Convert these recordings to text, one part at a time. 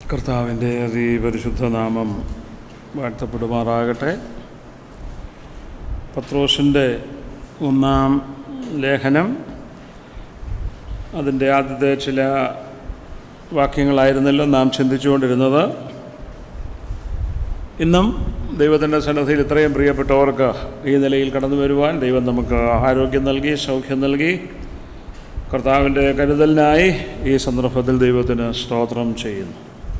കർത്താവിൻ്റെ അതിപരിശുദ്ധ നാമം വാഴ്ത്തപ്പെടുമാറാകട്ടെ പത്രോസിൻ്റെ ഒന്നാം ലേഖനം അതിൻ്റെ ആദ്യത്തെ ചില വാക്യങ്ങളായിരുന്നല്ലോ നാം ചിന്തിച്ചുകൊണ്ടിരുന്നത് ഇന്നും ദൈവത്തിൻ്റെ സന്നദ്ധിയിൽ ഇത്രയും പ്രിയപ്പെട്ടവർക്ക് ഈ നിലയിൽ കടന്നു വരുവാൻ ദൈവം നമുക്ക് ആരോഗ്യം നൽകി സൗഖ്യം നൽകി കർത്താവിൻ്റെ കരുതലിനായി ഈ സന്ദർഭത്തിൽ ദൈവത്തിന് സ്തോത്രം ചെയ്യുന്നു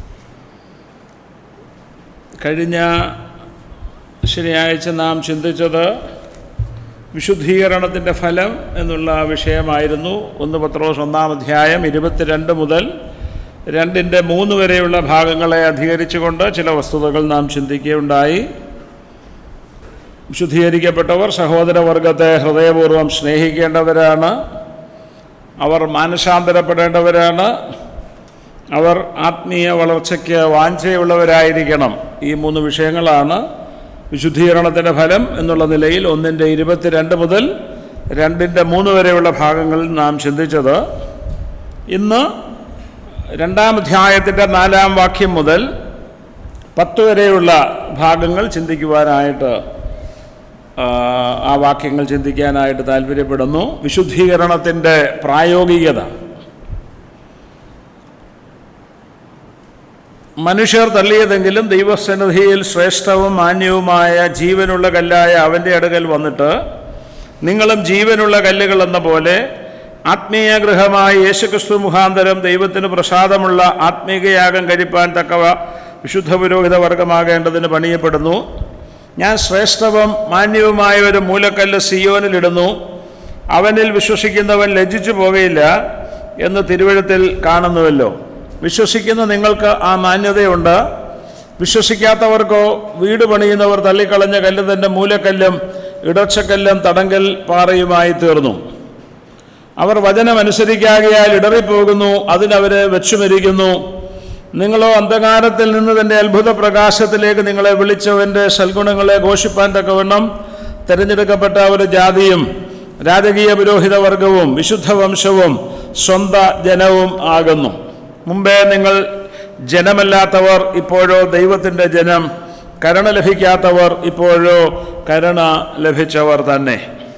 കഴിഞ്ഞ ശനിയാഴ്ച നാം ചിന്തിച്ചത് വിശുദ്ധീകരണത്തിൻ്റെ ഫലം എന്നുള്ള വിഷയമായിരുന്നു ഒന്ന് പത്രോസ് ഒന്നാം അധ്യായം ഇരുപത്തിരണ്ട് മുതൽ രണ്ടിൻ്റെ മൂന്ന് വരെയുള്ള ഭാഗങ്ങളെ അധികരിച്ചുകൊണ്ട് ചില വസ്തുതകൾ നാം ചിന്തിക്കുകയുണ്ടായി വിശുദ്ധീകരിക്കപ്പെട്ടവർ സഹോദരവർഗത്തെ ഹൃദയപൂർവ്വം സ്നേഹിക്കേണ്ടവരാണ് അവർ മാനസാന്തരപ്പെടേണ്ടവരാണ് അവർ ആത്മീയ വളർച്ചയ്ക്ക് വാഞ്ചയുള്ളവരായിരിക്കണം ഈ മൂന്ന് വിഷയങ്ങളാണ് വിശുദ്ധീകരണത്തിൻ്റെ ഫലം എന്നുള്ള നിലയിൽ ഒന്നിൻ്റെ ഇരുപത്തിരണ്ട് മുതൽ രണ്ടിൻ്റെ മൂന്ന് വരെയുള്ള ഭാഗങ്ങളിൽ നാം ചിന്തിച്ചത് ഇന്ന് രണ്ടാം അധ്യായത്തിൻ്റെ നാലാം വാക്യം മുതൽ പത്ത് വരെയുള്ള ഭാഗങ്ങൾ ചിന്തിക്കുവാനായിട്ട് ആ വാക്യങ്ങൾ ചിന്തിക്കാനായിട്ട് താല്പര്യപ്പെടുന്നു വിശുദ്ധീകരണത്തിൻ്റെ പ്രായോഗികത മനുഷ്യർ തള്ളിയതെങ്കിലും ദൈവസന്നിധിയിൽ ശ്രേഷ്ഠവും മാന്യവുമായ ജീവനുള്ള കല്ലായ അവൻ്റെ അടുക്കൽ വന്നിട്ട് നിങ്ങളും ജീവനുള്ള കല്ലുകൾ എന്ന പോലെ ആത്മീയ ഗൃഹമായ യേശുക്രിസ്തു മുഖാന്തരം ദൈവത്തിന് പ്രസാദമുള്ള ആത്മീയയാഗം കഴിപ്പാൻ തക്കവ വിശുദ്ധ പുരോഹിത വർഗമാകേണ്ടതിന് പണിയപ്പെടുന്നു ഞാൻ ശ്രേഷ്ഠവും മാന്യവുമായ ഒരു മൂലക്കല്ല് സിയോനിലിടുന്നു അവനിൽ വിശ്വസിക്കുന്നവൻ ലജ്ജിച്ചു പോകുകയില്ല എന്ന് തിരുവഴുത്തിൽ കാണുന്നുവല്ലോ വിശ്വസിക്കുന്ന നിങ്ങൾക്ക് ആ മാന്യതയുണ്ട് വിശ്വസിക്കാത്തവർക്കോ വീട് പണിയുന്നവർ തള്ളിക്കളഞ്ഞ കല്ല് തൻ്റെ മൂലക്കല്ലും ഇടർച്ചക്കല്ലും തടങ്കൽ പാറയുമായി തീർന്നു അവർ വചനമനുസരിക്കാകിയാൽ ഇടറിപ്പോകുന്നു അതിനവരെ വെച്ചുമരിക്കുന്നു നിങ്ങളോ അന്ധകാരത്തിൽ നിന്ന് തൻ്റെ അത്ഭുത പ്രകാശത്തിലേക്ക് നിങ്ങളെ വിളിച്ചവൻ്റെ സൽഗുണങ്ങളെ ഘോഷിപ്പാൻ തക്കവണ്ണം തിരഞ്ഞെടുക്കപ്പെട്ട ഒരു ജാതിയും രാജകീയ പുരോഹിത വർഗവും വിശുദ്ധ വംശവും സ്വന്ത ജനവും ആകുന്നു മുമ്പേ നിങ്ങൾ ജനമല്ലാത്തവർ ഇപ്പോഴോ ദൈവത്തിൻ്റെ ജനം കരുണ ലഭിക്കാത്തവർ ഇപ്പോഴോ കരുണ ലഭിച്ചവർ തന്നെ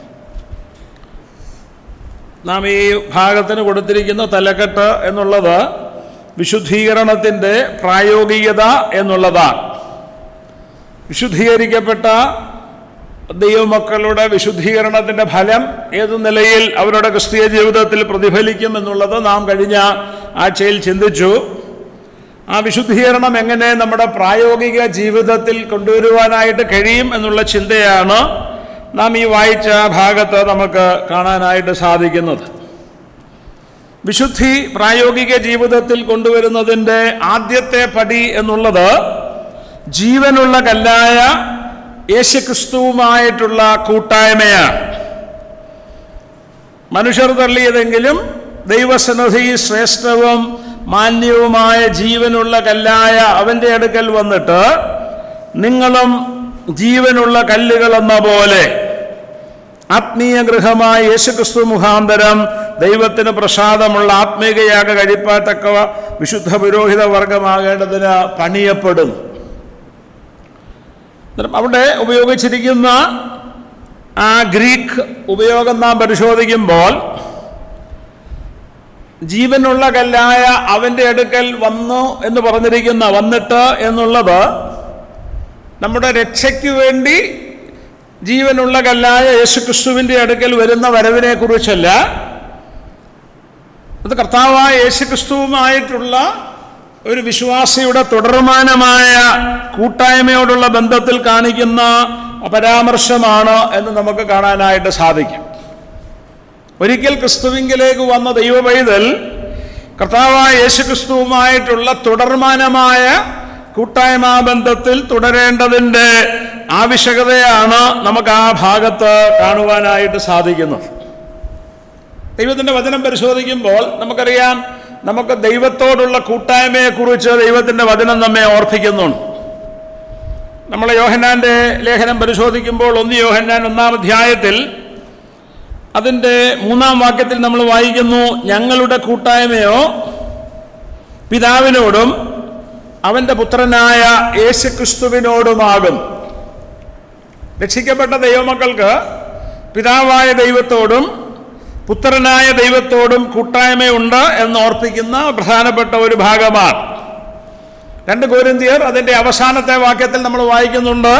നാം ഈ ഭാഗത്തിന് കൊടുത്തിരിക്കുന്ന തലക്കെട്ട് എന്നുള്ളത് വിശുദ്ധീകരണത്തിൻ്റെ പ്രായോഗികത എന്നുള്ളതാണ് വിശുദ്ധീകരിക്കപ്പെട്ട ദൈവമക്കളുടെ വിശുദ്ധീകരണത്തിൻ്റെ ഫലം ഏതു നിലയിൽ അവരുടെ ക്രിസ്തീയ ജീവിതത്തിൽ പ്രതിഫലിക്കും എന്നുള്ളത് നാം കഴിഞ്ഞ ആഴ്ചയിൽ ചിന്തിച്ചു ആ വിശുദ്ധീകരണം എങ്ങനെ നമ്മുടെ പ്രായോഗിക ജീവിതത്തിൽ കൊണ്ടുവരുവാനായിട്ട് കഴിയും എന്നുള്ള ചിന്തയാണ് നാം ഈ വായിച്ച ഭാഗത്ത് നമുക്ക് കാണാനായിട്ട് സാധിക്കുന്നത് വിശുദ്ധി പ്രായോഗിക ജീവിതത്തിൽ കൊണ്ടുവരുന്നതിൻ്റെ ആദ്യത്തെ പടി എന്നുള്ളത് ജീവനുള്ള കല്ലായ യേശുക്രിസ്തുവുമായിട്ടുള്ള കൂട്ടായ്മയാണ് മനുഷ്യർ തള്ളിയതെങ്കിലും ദൈവസന്നദ്ധി ശ്രേഷ്ഠവും മാന്യവുമായ ജീവനുള്ള കല്ലായ അവൻ്റെ അടുക്കൽ വന്നിട്ട് നിങ്ങളും ജീവനുള്ള കല്ലുകൾ എന്ന പോലെ ആത്മീയ ഗൃഹമായ യേശുക്രിസ്തു മുഖാന്തരം ദൈവത്തിന് പ്രസാദമുള്ള ആത്മീയയാഗ കഴിപ്പാത്തക്കവ വിശുദ്ധ പുരോഹിത വർഗമാകേണ്ടതിന് പണിയപ്പെടുന്നു അവിടെ ഉപയോഗിച്ചിരിക്കുന്ന ആ ഗ്രീക്ക് ഉപയോഗം നാം പരിശോധിക്കുമ്പോൾ ജീവനുള്ള കല്ലായ അവൻ്റെ അടുക്കൽ വന്നു എന്ന് പറഞ്ഞിരിക്കുന്ന വന്നിട്ട് എന്നുള്ളത് നമ്മുടെ രക്ഷയ്ക്ക് വേണ്ടി ജീവനുള്ള കല്ലായ യേശുക്രിസ്തുവിൻ്റെ അടുക്കൽ വരുന്ന വരവിനെ കുറിച്ചല്ല അത് കർത്താവായ യേശുക്രിസ്തുവുമായിട്ടുള്ള ഒരു വിശ്വാസിയുടെ തുടർമാനമായ കൂട്ടായ്മയോടുള്ള ബന്ധത്തിൽ കാണിക്കുന്ന പരാമർശമാണ് എന്ന് നമുക്ക് കാണാനായിട്ട് സാധിക്കും ഒരിക്കൽ ക്രിസ്തുവിങ്കിലേക്ക് വന്ന ദൈവപൈതൽ കർത്താവായ യേശുക്രിസ്തുവുമായിട്ടുള്ള തുടർമാനമായ കൂട്ടായ്മാ ബന്ധത്തിൽ തുടരേണ്ടതിൻ്റെ ആവശ്യകതയാണ് നമുക്ക് ആ ഭാഗത്ത് കാണുവാനായിട്ട് സാധിക്കുന്നത് ദൈവത്തിൻ്റെ വചനം പരിശോധിക്കുമ്പോൾ നമുക്കറിയാം നമുക്ക് ദൈവത്തോടുള്ള കൂട്ടായ്മയെക്കുറിച്ച് ദൈവത്തിൻ്റെ വചനം നമ്മെ ഓർപ്പിക്കുന്നുണ്ട് നമ്മൾ യോഹന്നാൻ്റെ ലേഖനം പരിശോധിക്കുമ്പോൾ ഒന്ന് യോഹന്നാൻ ഒന്നാം അധ്യായത്തിൽ അതിൻ്റെ മൂന്നാം വാക്യത്തിൽ നമ്മൾ വായിക്കുന്നു ഞങ്ങളുടെ കൂട്ടായ്മയോ പിതാവിനോടും അവന്റെ പുത്രനായ യേശുക്രിസ്തുവിനോടുമാകും രക്ഷിക്കപ്പെട്ട ദൈവമക്കൾക്ക് പിതാവായ ദൈവത്തോടും പുത്രനായ ദൈവത്തോടും കൂട്ടായ്മയുണ്ട് എന്ന് ഓർപ്പിക്കുന്ന പ്രധാനപ്പെട്ട ഒരു ഭാഗമാണ് രണ്ട് കോരിന്തിയർ അതിൻ്റെ അവസാനത്തെ വാക്യത്തിൽ നമ്മൾ വായിക്കുന്നുണ്ട്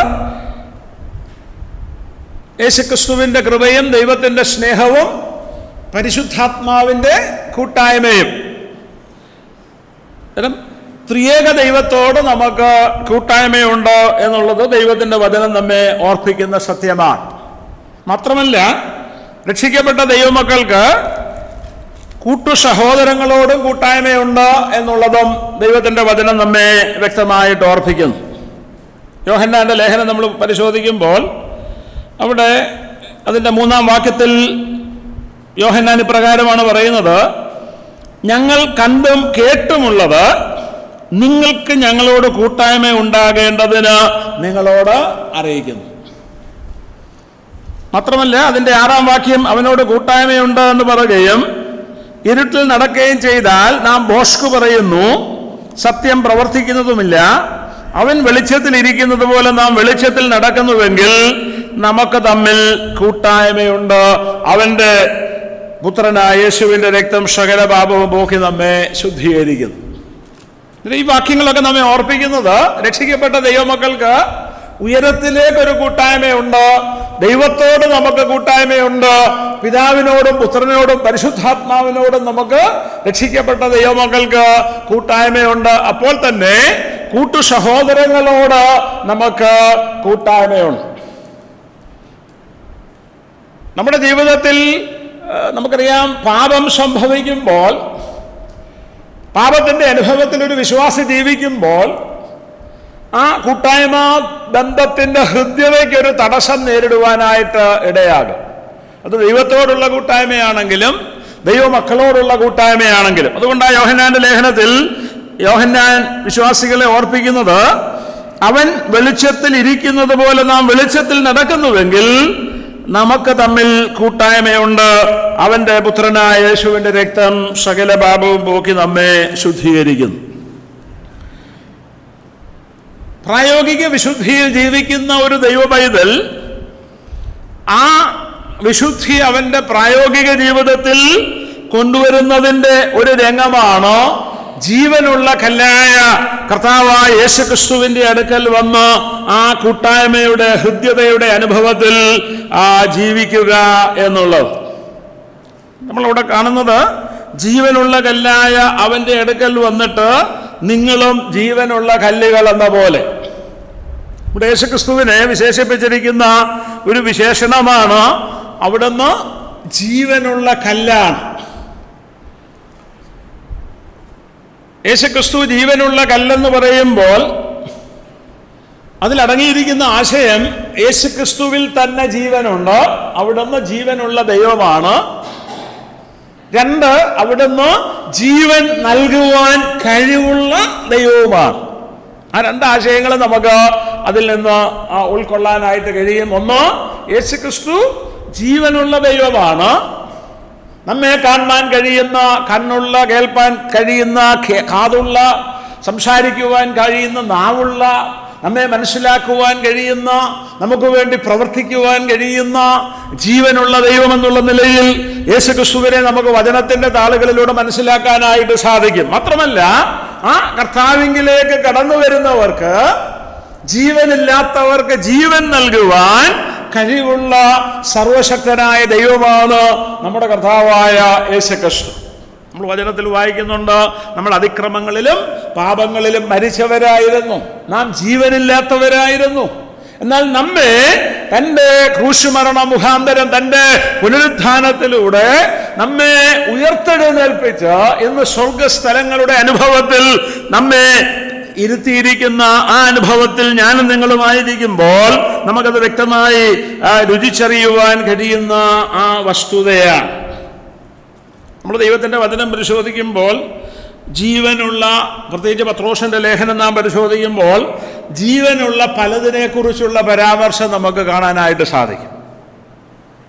യേശുക്രിസ്തുവിൻ്റെ കൃപയും ദൈവത്തിൻ്റെ സ്നേഹവും പരിശുദ്ധാത്മാവിൻ്റെ കൂട്ടായ്മയും അന്നേരം ത്രിയേക ദൈവത്തോട് നമുക്ക് കൂട്ടായ്മയുണ്ട് എന്നുള്ളത് ദൈവത്തിൻ്റെ വചനം നമ്മെ ഓർപ്പിക്കുന്ന സത്യമാണ് മാത്രമല്ല രക്ഷിക്കപ്പെട്ട ദൈവമക്കൾക്ക് കൂട്ടു സഹോദരങ്ങളോടും കൂട്ടായ്മയുണ്ട് എന്നുള്ളതും ദൈവത്തിൻ്റെ വചനം നമ്മെ വ്യക്തമായിട്ട് ഓർപ്പിക്കുന്നു യോഹന്നാന്റെ ലേഖനം നമ്മൾ പരിശോധിക്കുമ്പോൾ അവിടെ അതിൻ്റെ മൂന്നാം വാക്യത്തിൽ യോഹന്നാൻ ഇപ്രകാരമാണ് പറയുന്നത് ഞങ്ങൾ കണ്ടും കേട്ടുമുള്ളത് നിങ്ങൾക്ക് ഞങ്ങളോട് കൂട്ടായ്മ ഉണ്ടാകേണ്ടതിന് നിങ്ങളോട് അറിയിക്കുന്നു മാത്രമല്ല അതിൻ്റെ ആറാം വാക്യം അവനോട് കൂട്ടായ്മയുണ്ട് എന്ന് പറയുകയും ഇരുട്ടിൽ നടക്കുകയും ചെയ്താൽ നാം ബോഷ്കു പറയുന്നു സത്യം പ്രവർത്തിക്കുന്നതുമില്ല അവൻ വെളിച്ചത്തിൽ ഇരിക്കുന്നത് പോലെ നാം വെളിച്ചത്തിൽ നടക്കുന്നുവെങ്കിൽ നമുക്ക് തമ്മിൽ കൂട്ടായ്മയുണ്ട് അവന്റെ പുത്രനായ യേശുവിന്റെ രക്തം സകല പാപവും പോക്കി നമ്മെ ശുദ്ധീകരിക്കുന്നു ഇത് ഈ വാക്യങ്ങളൊക്കെ നമ്മെ ഓർപ്പിക്കുന്നത് രക്ഷിക്കപ്പെട്ട ദൈവമക്കൾക്ക് ഉയരത്തിലേക്ക് ഒരു കൂട്ടായ്മയുണ്ട് ദൈവത്തോട് നമുക്ക് കൂട്ടായ്മയുണ്ട് പിതാവിനോടും പുത്രനോടും പരിശുദ്ധാത്മാവിനോടും നമുക്ക് രക്ഷിക്കപ്പെട്ട ദൈവമക്കൾക്ക് കൂട്ടായ്മയുണ്ട് അപ്പോൾ തന്നെ കൂട്ടു സഹോദരങ്ങളോട് നമുക്ക് കൂട്ടായ്മയുണ്ട് നമ്മുടെ ജീവിതത്തിൽ ആ, നമുക്കറിയാം പാപം സംഭവിക്കുമ്പോൾ പാപത്തിന്റെ അനുഭവത്തിൽ ഒരു വിശ്വാസി ജീവിക്കുമ്പോൾ ആ കൂട്ടായ്മ ബന്ധത്തിന്റെ ഹൃദ്യതയ്ക്ക് ഒരു തടസ്സം നേരിടുവാനായിട്ട് ഇടയാകും അത് ദൈവത്തോടുള്ള കൂട്ടായ്മയാണെങ്കിലും ദൈവമക്കളോടുള്ള കൂട്ടായ്മയാണെങ്കിലും അതുകൊണ്ടാണ് യോഹന്നാന്റെ ലേഖനത്തിൽ യോഹന്നാൻ വിശ്വാസികളെ ഓർപ്പിക്കുന്നത് അവൻ വെളിച്ചത്തിൽ ഇരിക്കുന്നത് പോലെ നാം വെളിച്ചത്തിൽ നടക്കുന്നുവെങ്കിൽ നമുക്ക് തമ്മിൽ കൂട്ടായ്മയുണ്ട് അവന്റെ പുത്രനായ യേശുവിന്റെ രക്തം സകല പാപവും പോക്കി നമ്മെ ശുദ്ധീകരിക്കുന്നു പ്രായോഗിക വിശുദ്ധിയിൽ ജീവിക്കുന്ന ഒരു ദൈവ പൈതൽ ആ വിശുദ്ധി അവന്റെ പ്രായോഗിക ജീവിതത്തിൽ കൊണ്ടുവരുന്നതിന്റെ ഒരു രംഗമാണ് ജീവനുള്ള കല്ലായ കർത്താവായ യേശുക്രിസ്തുവിന്റെ അടുക്കൽ വന്ന് ആ കൂട്ടായ്മയുടെ ഹൃദ്യതയുടെ അനുഭവത്തിൽ ആ ജീവിക്കുക എന്നുള്ളത് നമ്മളിവിടെ കാണുന്നത് ജീവനുള്ള കല്ലായ അവന്റെ അടുക്കൽ വന്നിട്ട് നിങ്ങളും ജീവനുള്ള കല്ലുകൾ എന്ന പോലെ ഇവിടെ യേശുക്രിസ്തുവിനെ വിശേഷിപ്പിച്ചിരിക്കുന്ന ഒരു വിശേഷണമാണ് അവിടുന്ന് ജീവനുള്ള കല്ലാണ് യേശുക്രിസ്തു ജീവനുള്ള കല്ലെന്ന് പറയുമ്പോൾ അതിലടങ്ങിയിരിക്കുന്ന ആശയം യേശുക്രിസ്തുവിൽ തന്നെ ജീവനുണ്ട് അവിടുന്ന് ജീവനുള്ള ദൈവമാണ് രണ്ട് അവിടുന്ന് ജീവൻ നൽകുവാൻ കഴിവുള്ള ദൈവവുമാണ് ആ രണ്ട് ആശയങ്ങൾ നമുക്ക് അതിൽ നിന്ന് ആ, ഉൾക്കൊള്ളാനായിട്ട് കഴിയും ഒന്ന് യേശുക്രിസ്തു ജീവനുള്ള ദൈവമാണ് നമ്മെ കാണാൻ കഴിയുന്ന കണ്ണുള്ള കേൾപ്പാൻ കഴിയുന്ന കേ- കാതുള്ള സംസാരിക്കുവാൻ കഴിയുന്ന നാവുള്ള നമ്മെ മനസ്സിലാക്കുവാൻ കഴിയുന്ന നമുക്ക് വേണ്ടി പ്രവർത്തിക്കുവാൻ കഴിയുന്ന ജീവനുള്ള ദൈവം എന്നുള്ള നിലയിൽ യേശുക്രിസ്തുവിനെ നമുക്ക് വചനത്തിന്റെ താളുകളിലൂടെ മനസ്സിലാക്കാനായിട്ട് സാധിക്കും മാത്രമല്ല ആ കർത്താവിങ്കിലേക്ക് കടന്നു വരുന്നവർക്ക് ജീവനില്ലാത്തവർക്ക് ജീവൻ നൽകുവാൻ കഴിവുള്ള സർവശക്തനായ ദൈവമാണ് നമ്മുടെ കർത്താവായ യേശുക്രിസ്തു നമ്മൾ വചനത്തിൽ വായിക്കുന്നുണ്ട് നമ്മൾ അതിക്രമങ്ങളിലും പാപങ്ങളിലും മരിച്ചവരായിരുന്നു നാം ജീവനില്ലാത്തവരായിരുന്നു എന്നാൽ നമ്മെ തൻ്റെ ക്രൂശുമരണ മുഖാന്തരം തൻ്റെ പുനരുത്ഥാനത്തിലൂടെ നമ്മെ ഉയർത്തെഴുന്നേൽപ്പിച്ച് ഇന്ന് സ്വർഗസ്ഥലങ്ങളുടെ അനുഭവത്തിൽ നമ്മെ ഇരുത്തിയിരിക്കുന്ന ആ അനുഭവത്തിൽ ഞാനും നിങ്ങളുമായിരിക്കുമ്പോൾ നമുക്കത് വ്യക്തമായി ആ, രുചിച്ചറിയുവാൻ കഴിയുന്ന ആ വസ്തുതയാണ് നമ്മൾ ദൈവത്തിൻ്റെ വചനം പരിശോധിക്കുമ്പോൾ ജീവനുള്ള പ്രത്യേകിച്ച് പത്രോഷന്റെ ലേഖനം നാം പരിശോധിക്കുമ്പോൾ ജീവനുള്ള പലതിനെക്കുറിച്ചുള്ള പരാമർശം നമുക്ക് കാണാനായിട്ട് സാധിക്കും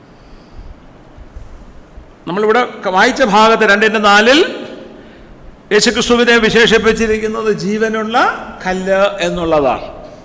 നമ്മളിവിടെ വായിച്ച ഭാഗത്ത് രണ്ടിൻ്റെ നാലിൽ യേശുക്രിസ്തുവിനെ വിശേഷിപ്പിച്ചിരിക്കുന്നത് ജീവനുള്ള കല്ല് എന്നുള്ളതാണ്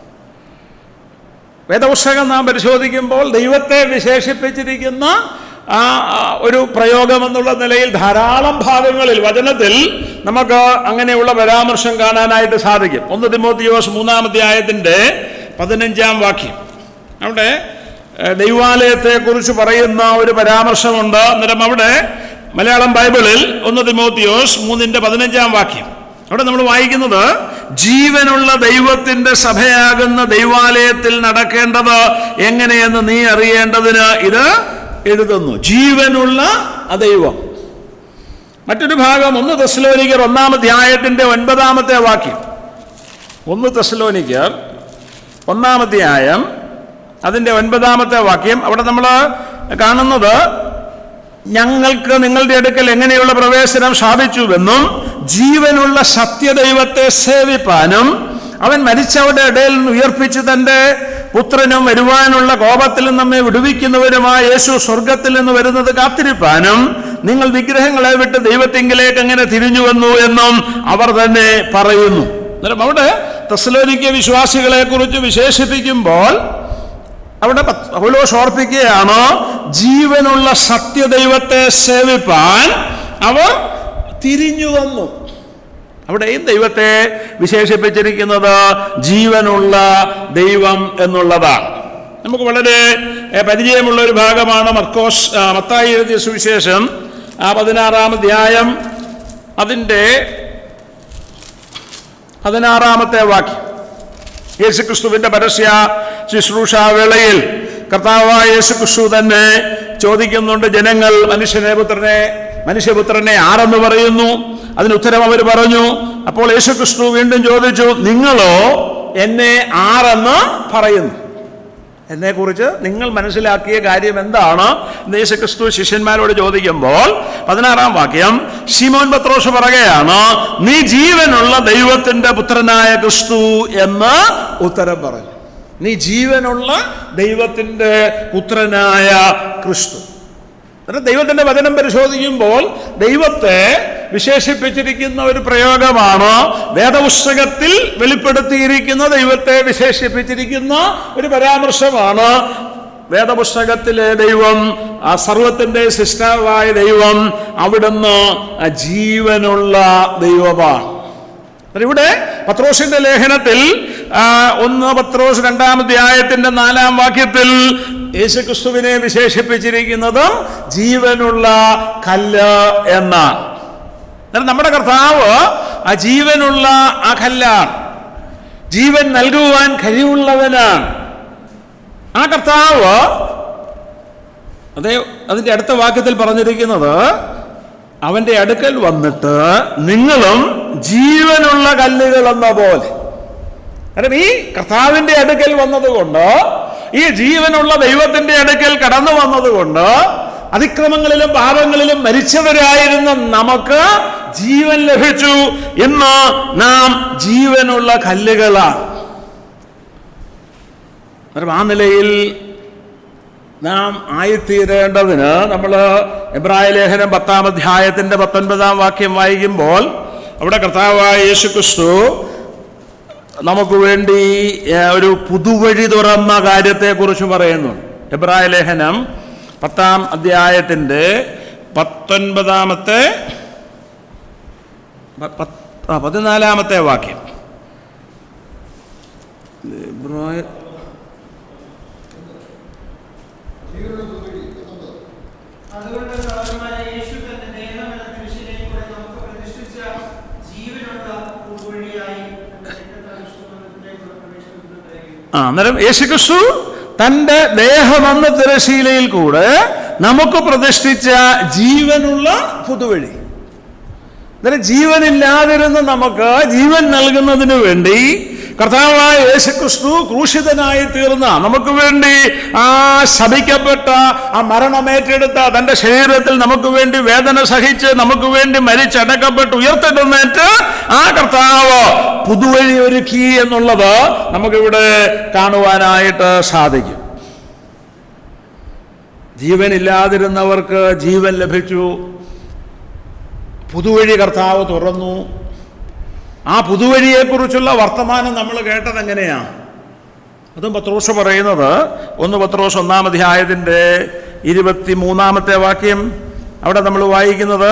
വേദപുസ്തകം നാം പരിശോധിക്കുമ്പോൾ ദൈവത്തെ വിശേഷിപ്പിച്ചിരിക്കുന്ന ആ ആ, ഒരു പ്രയോഗം എന്നുള്ള നിലയിൽ ധാരാളം ഭാഗങ്ങളിൽ വചനത്തിൽ നമുക്ക് അങ്ങനെയുള്ള പരാമർശം കാണാനായിട്ട് സാധിക്കും ഒന്ന് തിമോത്തിയോസ് മൂന്നാമത്തെ ആയത്തിൻ്റെ പതിനഞ്ചാം വാക്യം അവിടെ ഏഹ്, ദൈവാലയത്തെക്കുറിച്ച് പറയുന്ന ഒരു പരാമർശമുണ്ട് അന്നേരം അവിടെ മലയാളം ബൈബിളിൽ ഒന്ന് തിമോത്തിയോസ് മൂന്നിൻ്റെ പതിനഞ്ചാം വാക്യം അവിടെ നമ്മൾ വായിക്കുന്നത് ജീവനുള്ള ദൈവത്തിന്റെ സഭയാകുന്ന ദൈവാലയത്തിൽ നടക്കേണ്ടത് എങ്ങനെയെന്ന് നീ അറിയേണ്ടതിന് ഇത് എഴുതുന്നു ജീവനുള്ള അദൈവം മറ്റൊരു ഭാഗം ഒന്ന് തെസ്ലോനിക്കർ ഒന്നാം അധ്യായത്തിന്റെ ഒൻപതാമത്തെ വാക്യം ഒന്ന് തെസ്ലോനിക്കർ ഒന്നാം അധ്യായം അതിൻ്റെ ഒൻപതാമത്തെ വാക്യം അവിടെ നമ്മൾ കാണുന്നത് ഞങ്ങൾക്ക് നിങ്ങളുടെ അടുക്കൽ എങ്ങനെയുള്ള പ്രവേശനം സാധിച്ചുവെന്നും ജീവനുള്ള സത്യദൈവത്തെ സേവിപ്പാനും അവൻ മരിച്ചവരുടെ ഇടയിൽ നിന്ന് ഉയർപ്പിച്ച് തൻ്റെ പുത്രനും വരുവാനുള്ള കോപത്തിൽ നിന്ന് നമ്മെ വിടുവിക്കുന്നവരുമായ യേശു സ്വർഗത്തിൽ നിന്ന് വരുന്നത് കാത്തിരിപ്പാനും നിങ്ങൾ വിഗ്രഹങ്ങളെ വിട്ട് ദൈവത്തിങ്കിലേക്ക് എങ്ങനെ തിരിഞ്ഞു വന്നു എന്നും അവർ തന്നെ പറയുന്നു അന്നേരം അവിടെ തെസ്സലോനിക്ക വിശ്വാസികളെ കുറിച്ച് വിശേഷിപ്പിക്കുമ്പോൾ അവിടെ പത്ത് പൗലോസ് ഓർപ്പിക്കുകയാണ് ജീവനുള്ള സത്യദൈവത്തെ സേവിപ്പാൻ അവർ തിരിഞ്ഞു വന്നു അവിടെയും ദൈവത്തെ വിശേഷിപ്പിച്ചിരിക്കുന്നത് ജീവനുള്ള ദൈവം എന്നുള്ളതാണ് നമുക്ക് വളരെ ഏ, പരിചയമുള്ള ഒരു ഭാഗമാണ് മർക്കോസ് ആ, മത്തായി എഴുതിയ സുവിശേഷം ആ പതിനാറാം അധ്യായം അതിൻ്റെ പതിനാറാമത്തെ വാക്യം യേശുക്രിസ്തുവിന്റെ പരസ്യ ശുശ്രൂഷ വേളയിൽ കർത്താവായ യേശുക്രിസ്തു തന്നെ ചോദിക്കുന്നുണ്ട് ജനങ്ങൾ മനുഷ്യനെ പുത്രനെ മനുഷ്യപുത്രനെ ആരെന്ന് പറയുന്നു അതിന് ഉത്തരം അവർ പറഞ്ഞു അപ്പോൾ യേശുക്രിസ്തു വീണ്ടും ചോദിച്ചു നിങ്ങളോ എന്നെ ആരെന്ന് പറയുന്നു എന്നെക്കുറിച്ച് നിങ്ങൾ മനസ്സിലാക്കിയ കാര്യം എന്താണ് എന്ന് യേശുക്രിസ്തു ശിഷ്യന്മാരോട് ചോദിക്കുമ്പോൾ പതിനാറാം വാക്യം ശിമോൻ പത്രോസ് പറയുകയാണ് നീ ജീവനുള്ള ദൈവത്തിന്റെ പുത്രനായ ക്രിസ്തു എന്ന് ഉത്തരം പറഞ്ഞു നീ ജീവനുള്ള ദൈവത്തിന്റെ പുത്രനായ ക്രിസ്തു എന്നിട്ട് ദൈവത്തിന്റെ വചനം പരിശോധിക്കുമ്പോൾ ദൈവത്തെ വിശേഷിപ്പിച്ചിരിക്കുന്ന ഒരു പ്രയോഗമാണ് വേദപുസ്തകത്തിൽ വെളിപ്പെടുത്തിയിരിക്കുന്ന ദൈവത്തെ വിശേഷിപ്പിച്ചിരിക്കുന്ന ഒരു പരാമർശമാണ് വേദപുസ്തകത്തിലെ ദൈവം ആ സർവത്തിന്റെ സിസ്റ്റാവായ ദൈവം അവിടുന്ന് ആ ജീവനുള്ള ദൈവമാണ് എന്നാൽ ഇവിടെ പത്രോസിന്റെ ലേഖനത്തിൽ ആ, ഒന്ന് പത്രോസ് രണ്ടാം അധ്യായത്തിന്റെ നാലാം വാക്യത്തിൽ യേശുക്രിസ്തുവിനെ വിശേഷിപ്പിച്ചിരിക്കുന്നതും ജീവനുള്ള കല്ല് എന്നാണ് എന്നാൽ നമ്മുടെ കർത്താവ് ആ ജീവനുള്ള ആ കല്ലാണ് ജീവൻ നൽകുവാൻ കഴിവുള്ളവനാണ് ആ കർത്താവ് അതേ അതിന്റെ അടുത്ത വാക്യത്തിൽ പറഞ്ഞിരിക്കുന്നത് അവന്റെ അടുക്കൽ വന്നിട്ട് നിങ്ങളും ജീവനുള്ള കല്ലുകൾ എന്ന പോലെ കാരണം ഈ കർത്താവിന്റെ അടുക്കൽ വന്നതുകൊണ്ട് ഈ ജീവനുള്ള ദൈവത്തിന്റെ അടുക്കൽ കടന്നു വന്നതുകൊണ്ട് അതിക്രമങ്ങളിലും പാപങ്ങളിലും മരിച്ചവരായിരുന്ന നമുക്ക് ജീവൻ ലഭിച്ചു ഇന്ന് നാം ജീവനുള്ള കല്ലുകളാണ് അന്നേരം ആ നിലയിൽ നാം ആയിത്തീരേണ്ടതിന് നമ്മൾ എബ്രായ ലേഖനം പത്താം അധ്യായത്തിൻ്റെ പത്തൊൻപതാം വാക്യം വായിക്കുമ്പോൾ അവിടെ കർത്താവായ യേശു ക്രിസ്തു നമുക്ക് വേണ്ടി ഏഹ്, ഒരു പുതുവഴി തുറന്ന കാര്യത്തെക്കുറിച്ച് പറയുന്നു എബ്രായ ലേഖനം പത്താം അധ്യായത്തിൻ്റെ പത്തൊൻപതാമത്തെ പ- പത്ത്- ആ, പതിനാലാമത്തെ വാക്യം എബ്രായ അതുകൊണ്ട് സഹോദരന്മാരെ യേശു തന്റെ ദേഹം എന്ന കുരിശിനെ കൂടെ നമുക്ക് പ്രതിഷ്ഠിച്ച ജീവനുള്ള പൂവഴിയായി തന്റെ രക്തത്താൽ വിശുദ്ധമന്ദിരത്തിലേക്കുള്ള പ്രവേശനത്തിന് തരികയും ആ അന്നേരം യേശുക്രിസ്തു തന്റെ ദേഹമെന്ന തിരശീലയിൽ കൂടെ നമുക്ക് പ്രതിഷ്ഠിച്ച ജീവനുള്ള പുതുവഴി അന്നേരം ജീവനില്ലാതിരുന്ന നമുക്ക് ജീവൻ നൽകുന്നതിന് വേണ്ടി കർത്താവായ യേശുക്രിസ്തു ക്രൂശിതനായി തീർന്ന നമുക്ക് വേണ്ടി ആ ശപിക്കപ്പെട്ട ആ മരണമേറ്റെടുത്ത തന്റെ ശരീരത്തിൽ നമുക്ക് വേണ്ടി വേദന സഹിച്ച് നമുക്ക് വേണ്ടി മരിച്ചടക്കപ്പെട്ട് ഉയർത്തെഴുന്നേറ്റ് ആ കർത്താവ് പുതുവഴി ഒരുക്കി എന്നുള്ളത് നമുക്കിവിടെ കാണുവാനായിട്ട് സാധിക്കും ജീവനില്ലാതിരുന്നവർക്ക് ജീവൻ ലഭിച്ചു പുതുവഴി കർത്താവ് തുറന്നു ആ പുതുവഴിയെക്കുറിച്ചുള്ള വർത്തമാനം നമ്മൾ കേട്ടത് എങ്ങനെയാ അതും പത്രോസ് പറയുന്നത് ഒന്ന് പത്രോസ് ഒന്നാം അധ്യായത്തിൻ്റെ ഇരുപത്തി മൂന്നാമത്തെ വാക്യം അവിടെ നമ്മൾ വായിക്കുന്നത്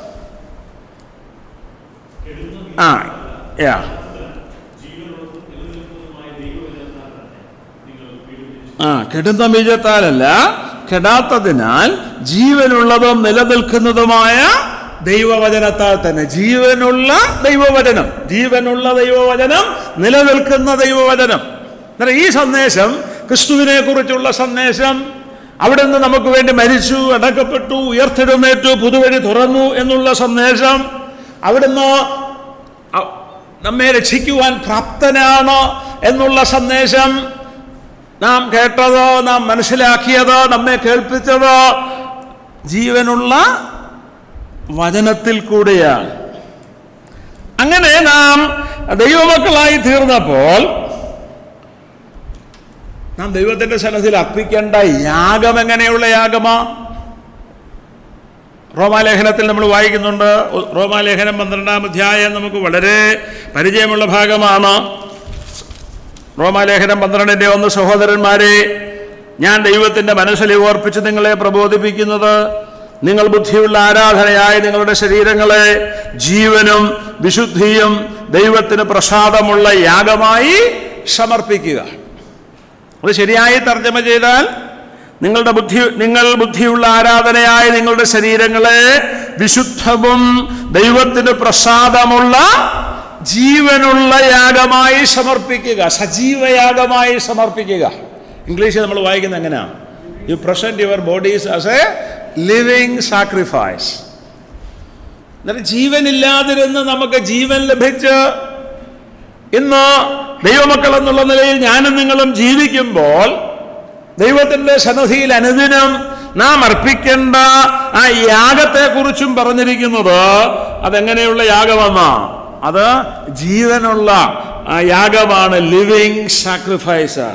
ആ യാ ആ കെടുന്ന ബീജത്താലല്ല കെടാത്തതിനാൽ ജീവനുള്ളതും നിലനിൽക്കുന്നതുമായ ദൈവവചനത്താൽ തന്നെ ജീവനുള്ള ദൈവവചനം ജീവനുള്ള ദൈവവചനം നിലനിൽക്കുന്ന ദൈവവചനം എന്നാൽ ഈ സന്ദേശം ക്രിസ്തുവിനെ കുറിച്ചുള്ള സന്ദേശം അവിടെ നിന്ന് നമുക്ക് വേണ്ടി മരിച്ചു അടക്കപ്പെട്ടു ഉയർത്തെഴുന്നേറ്റു പുതുവഴി തുറന്നു എന്നുള്ള സന്ദേശം അവിടുന്ന് അ- നമ്മെ രക്ഷിക്കുവാൻ പ്രാപ്തനാണ് എന്നുള്ള സന്ദേശം നാം കേട്ടത് നാം മനസ്സിലാക്കിയത് നമ്മെ കേൾപ്പിച്ചത് ജീവനുള്ള വചനത്തിൽ കൂടെയാണ് അങ്ങനെ നാം ദൈവമക്കളായി തീർന്നപ്പോൾ നാം ദൈവത്തിന്റെ സന്നദ്ധിയിൽ അർപ്പിക്കേണ്ട യാഗം എങ്ങനെയുള്ള യാഗമാ റോമാലേഖനത്തിൽ നമ്മൾ വായിക്കുന്നുണ്ട് റോമാലേഖനം പന്ത്രണ്ടാം അധ്യായം നമുക്ക് വളരെ പരിചയമുള്ള ഭാഗമാണ് റോമാലേഖനം പന്ത്രണ്ടിൻ്റെ ഒന്ന് സഹോദരന്മാരെ ഞാൻ ദൈവത്തിൻ്റെ മനസ്സിൽ ഓർപ്പിച്ച് നിങ്ങളെ പ്രബോധിപ്പിക്കുന്നത് നിങ്ങൾ ബുദ്ധിയുള്ള ആരാധനയായ നിങ്ങളുടെ ശരീരങ്ങളെ ജീവനും വിശുദ്ധിയും ദൈവത്തിന് പ്രസാദമുള്ള യാഗമായി സമർപ്പിക്കുക അത് ശരിയായി തർജ്ജമ ചെയ്താൽ നിങ്ങളുടെ ബുദ്ധി നിങ്ങൾ ബുദ്ധിയുള്ള ആരാധനയായ നിങ്ങളുടെ ശരീരങ്ങളെ വിശുദ്ധവും ദൈവത്തിന് പ്രസാദമുള്ള ജീവനുള്ള യാഗമായി സമർപ്പിക്കുക സജീവയാഗമായി സമർപ്പിക്കുക ഇംഗ്ലീഷിൽ നമ്മൾ വായിക്കുന്നത് എങ്ങനെയാണ് you present your bodies as a living sacrifice എന്നിട്ട് ജീവനില്ലാതിരുന്ന് നമുക്ക് ജീവൻ ലഭിച്ച് ഇന്ന് ദൈവമക്കൾ എന്നുള്ള നിലയിൽ ഞാനും നിങ്ങളും ജീവിക്കുമ്പോൾ ദൈവത്തിന്റെ സന്നദ്ധിയിൽ അനുദിനം നാം അർപ്പിക്കേണ്ട ആ യാഗത്തെക്കുറിച്ചും പറഞ്ഞിരിക്കുന്നത് അതെങ്ങനെയുള്ള യാഗമെന്നാ അത് ജീവനുള്ള ആ യാഗമാണ് ലിവിങ് സാക്രിഫൈസ്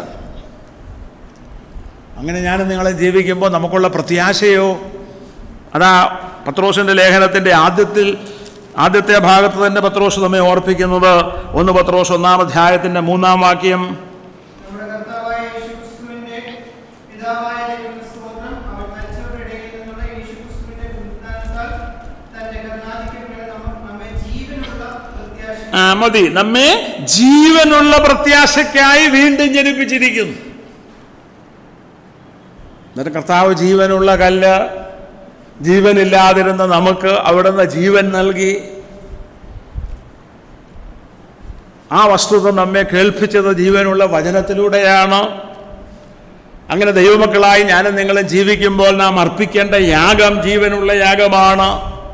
അങ്ങനെ ഞാൻ നിങ്ങളെ ജീവിക്കുമ്പോൾ നമുക്കുള്ള പ്രത്യാശയോ അതാ പത്രോസിന്റെ ലേഖനത്തിന്റെ ആദ്യത്തിൽ ആദ്യത്തെ ഭാഗത്ത് തന്നെ പത്രോസ് നമ്മെ ഓർപ്പിക്കുന്നത് ഒന്ന് പത്രോസ് ഒന്നാം അധ്യായത്തിന്റെ മൂന്നാം വാക്യം നമ്മുടെ കർത്താവായ യേശുക്രിസ്തുവിന്റെ പിതാവായ ദൈവത്തിന് സ്തോത്രം അവൻ മരിച്ചവരുടെ ഇടയിൽ നിന്നുള്ള യേശുക്രിസ്തുവിന്റെ പുനരുത്ഥാനത്താൽ തന്റെ കരുണാധിക്യങ്ങളെ നമ്മ- നമ്മെ ജീവനുള്ള പ്രത്യാശ ആ, മതി നമ്മെ ജീവനുള്ള പ്രത്യാശയ്ക്കായി വീണ്ടും ജനിപ്പിച്ചിരിക്കുന്നു എന്നിട്ട് കർത്താവ് ജീവനുള്ള കല്ല് ജീവനില്ലാതിരുന്ന നമുക്ക് അവിടുന്ന് ജീവൻ നൽകി ആ വസ്തുത നമ്മെ കേൾപ്പിച്ചത് ജീവനുള്ള വചനത്തിലൂടെയാണ് അങ്ങനെ ദൈവമക്കളായി ഞാനും നിങ്ങളും ജീവിക്കുമ്പോൾ നാം അർപ്പിക്കേണ്ട യാഗം ജീവനുള്ള യാഗമാണ്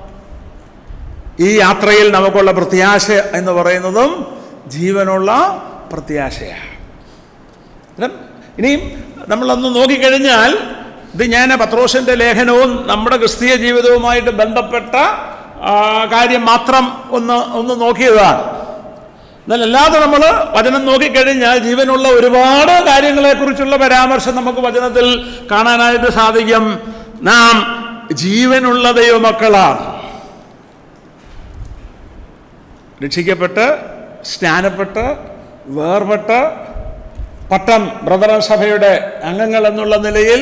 ഈ യാത്രയിൽ നമുക്കുള്ള പ്രത്യാശ എന്ന് പറയുന്നതും ജീവനുള്ള പ്രത്യാശയാണ് അന്നേരം ഇനിയും നമ്മളൊന്ന് നോക്കിക്കഴിഞ്ഞാൽ ഇത് ഞാൻ പത്രോസിൻ്റെ ലേഖനവും നമ്മുടെ ക്രിസ്തീയ ജീവിതവുമായിട്ട് ബന്ധപ്പെട്ട ആ, കാര്യം മാത്രം ഒന്ന് ഒന്ന് നോക്കിയതാണ് എന്നാൽ അല്ലാതെ നമ്മൾ വചനം നോക്കിക്കഴിഞ്ഞാൽ ജീവനുള്ള ഒരുപാട് കാര്യങ്ങളെക്കുറിച്ചുള്ള പരാമർശം നമുക്ക് വചനത്തിൽ കാണാനായിട്ട് സാധിക്കും നാം ജീവനുള്ള ദൈവമക്കളാണ് രക്ഷിക്കപ്പെട്ട് സ്നാനപ്പെട്ട് വേർപെട്ട് പട്ടം ബ്രദർ സഭയുടെ അംഗങ്ങൾ എന്നുള്ള നിലയിൽ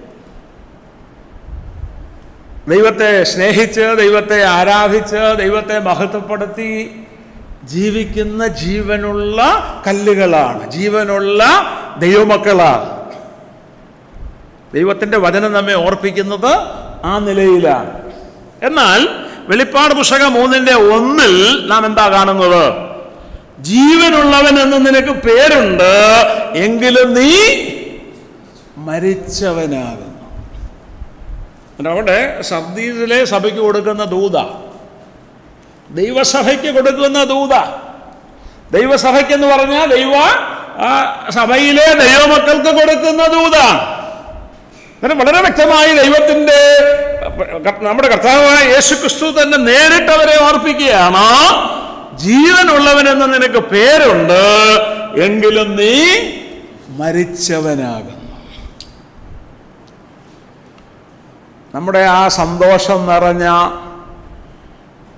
ദൈവത്തെ സ്നേഹിച്ച് ദൈവത്തെ ആരാധിച്ച് ദൈവത്തെ മഹത്വപ്പെടുത്തി ജീവിക്കുന്ന ജീവനുള്ള കല്ലുകളാണ് ജീവനുള്ള ദൈവമക്കളാണ് ദൈവത്തിൻ്റെ വചനം നമ്മെ ഓർപ്പിക്കുന്നത് ആ നിലയിലാണ് എന്നാൽ വെളിപ്പാട് പുസ്തകം മൂന്നിന്റെ ഒന്നിൽ നാം എന്താ കാണുന്നത് ജീവനുള്ളവൻ എന്ന് നിനക്ക് പേരുണ്ട് എങ്കിലും നീ മരിച്ചവനാകുന്നു എന്നിട്ട് അവിടെ സർദീസിലെ സഭയ്ക്ക് കൊടുക്കുന്ന ദൂത ദൈവസഭയ്ക്ക് കൊടുക്കുന്ന ദൂത ദൈവസഭയ്ക്കെന്ന് പറഞ്ഞാൽ ദൈവ ആ സഭയിലെ ദൈവമക്കൾക്ക് കൊടുക്കുന്ന ദൂത അങ്ങനെ വളരെ വ്യക്തമായി ദൈവത്തിന്റെ നമ്മുടെ കർത്താവായ യേശു ക്രിസ്തു തന്നെ നേരിട്ട് അവരെ ഓർപ്പിക്കുകയാണ് ജീവനുള്ളവനെന്ന് നിനക്ക് പേരുണ്ട് എങ്കിലും നീ മരിച്ചവനാകുന്നു നമ്മുടെ ആ സന്തോഷം നിറഞ്ഞ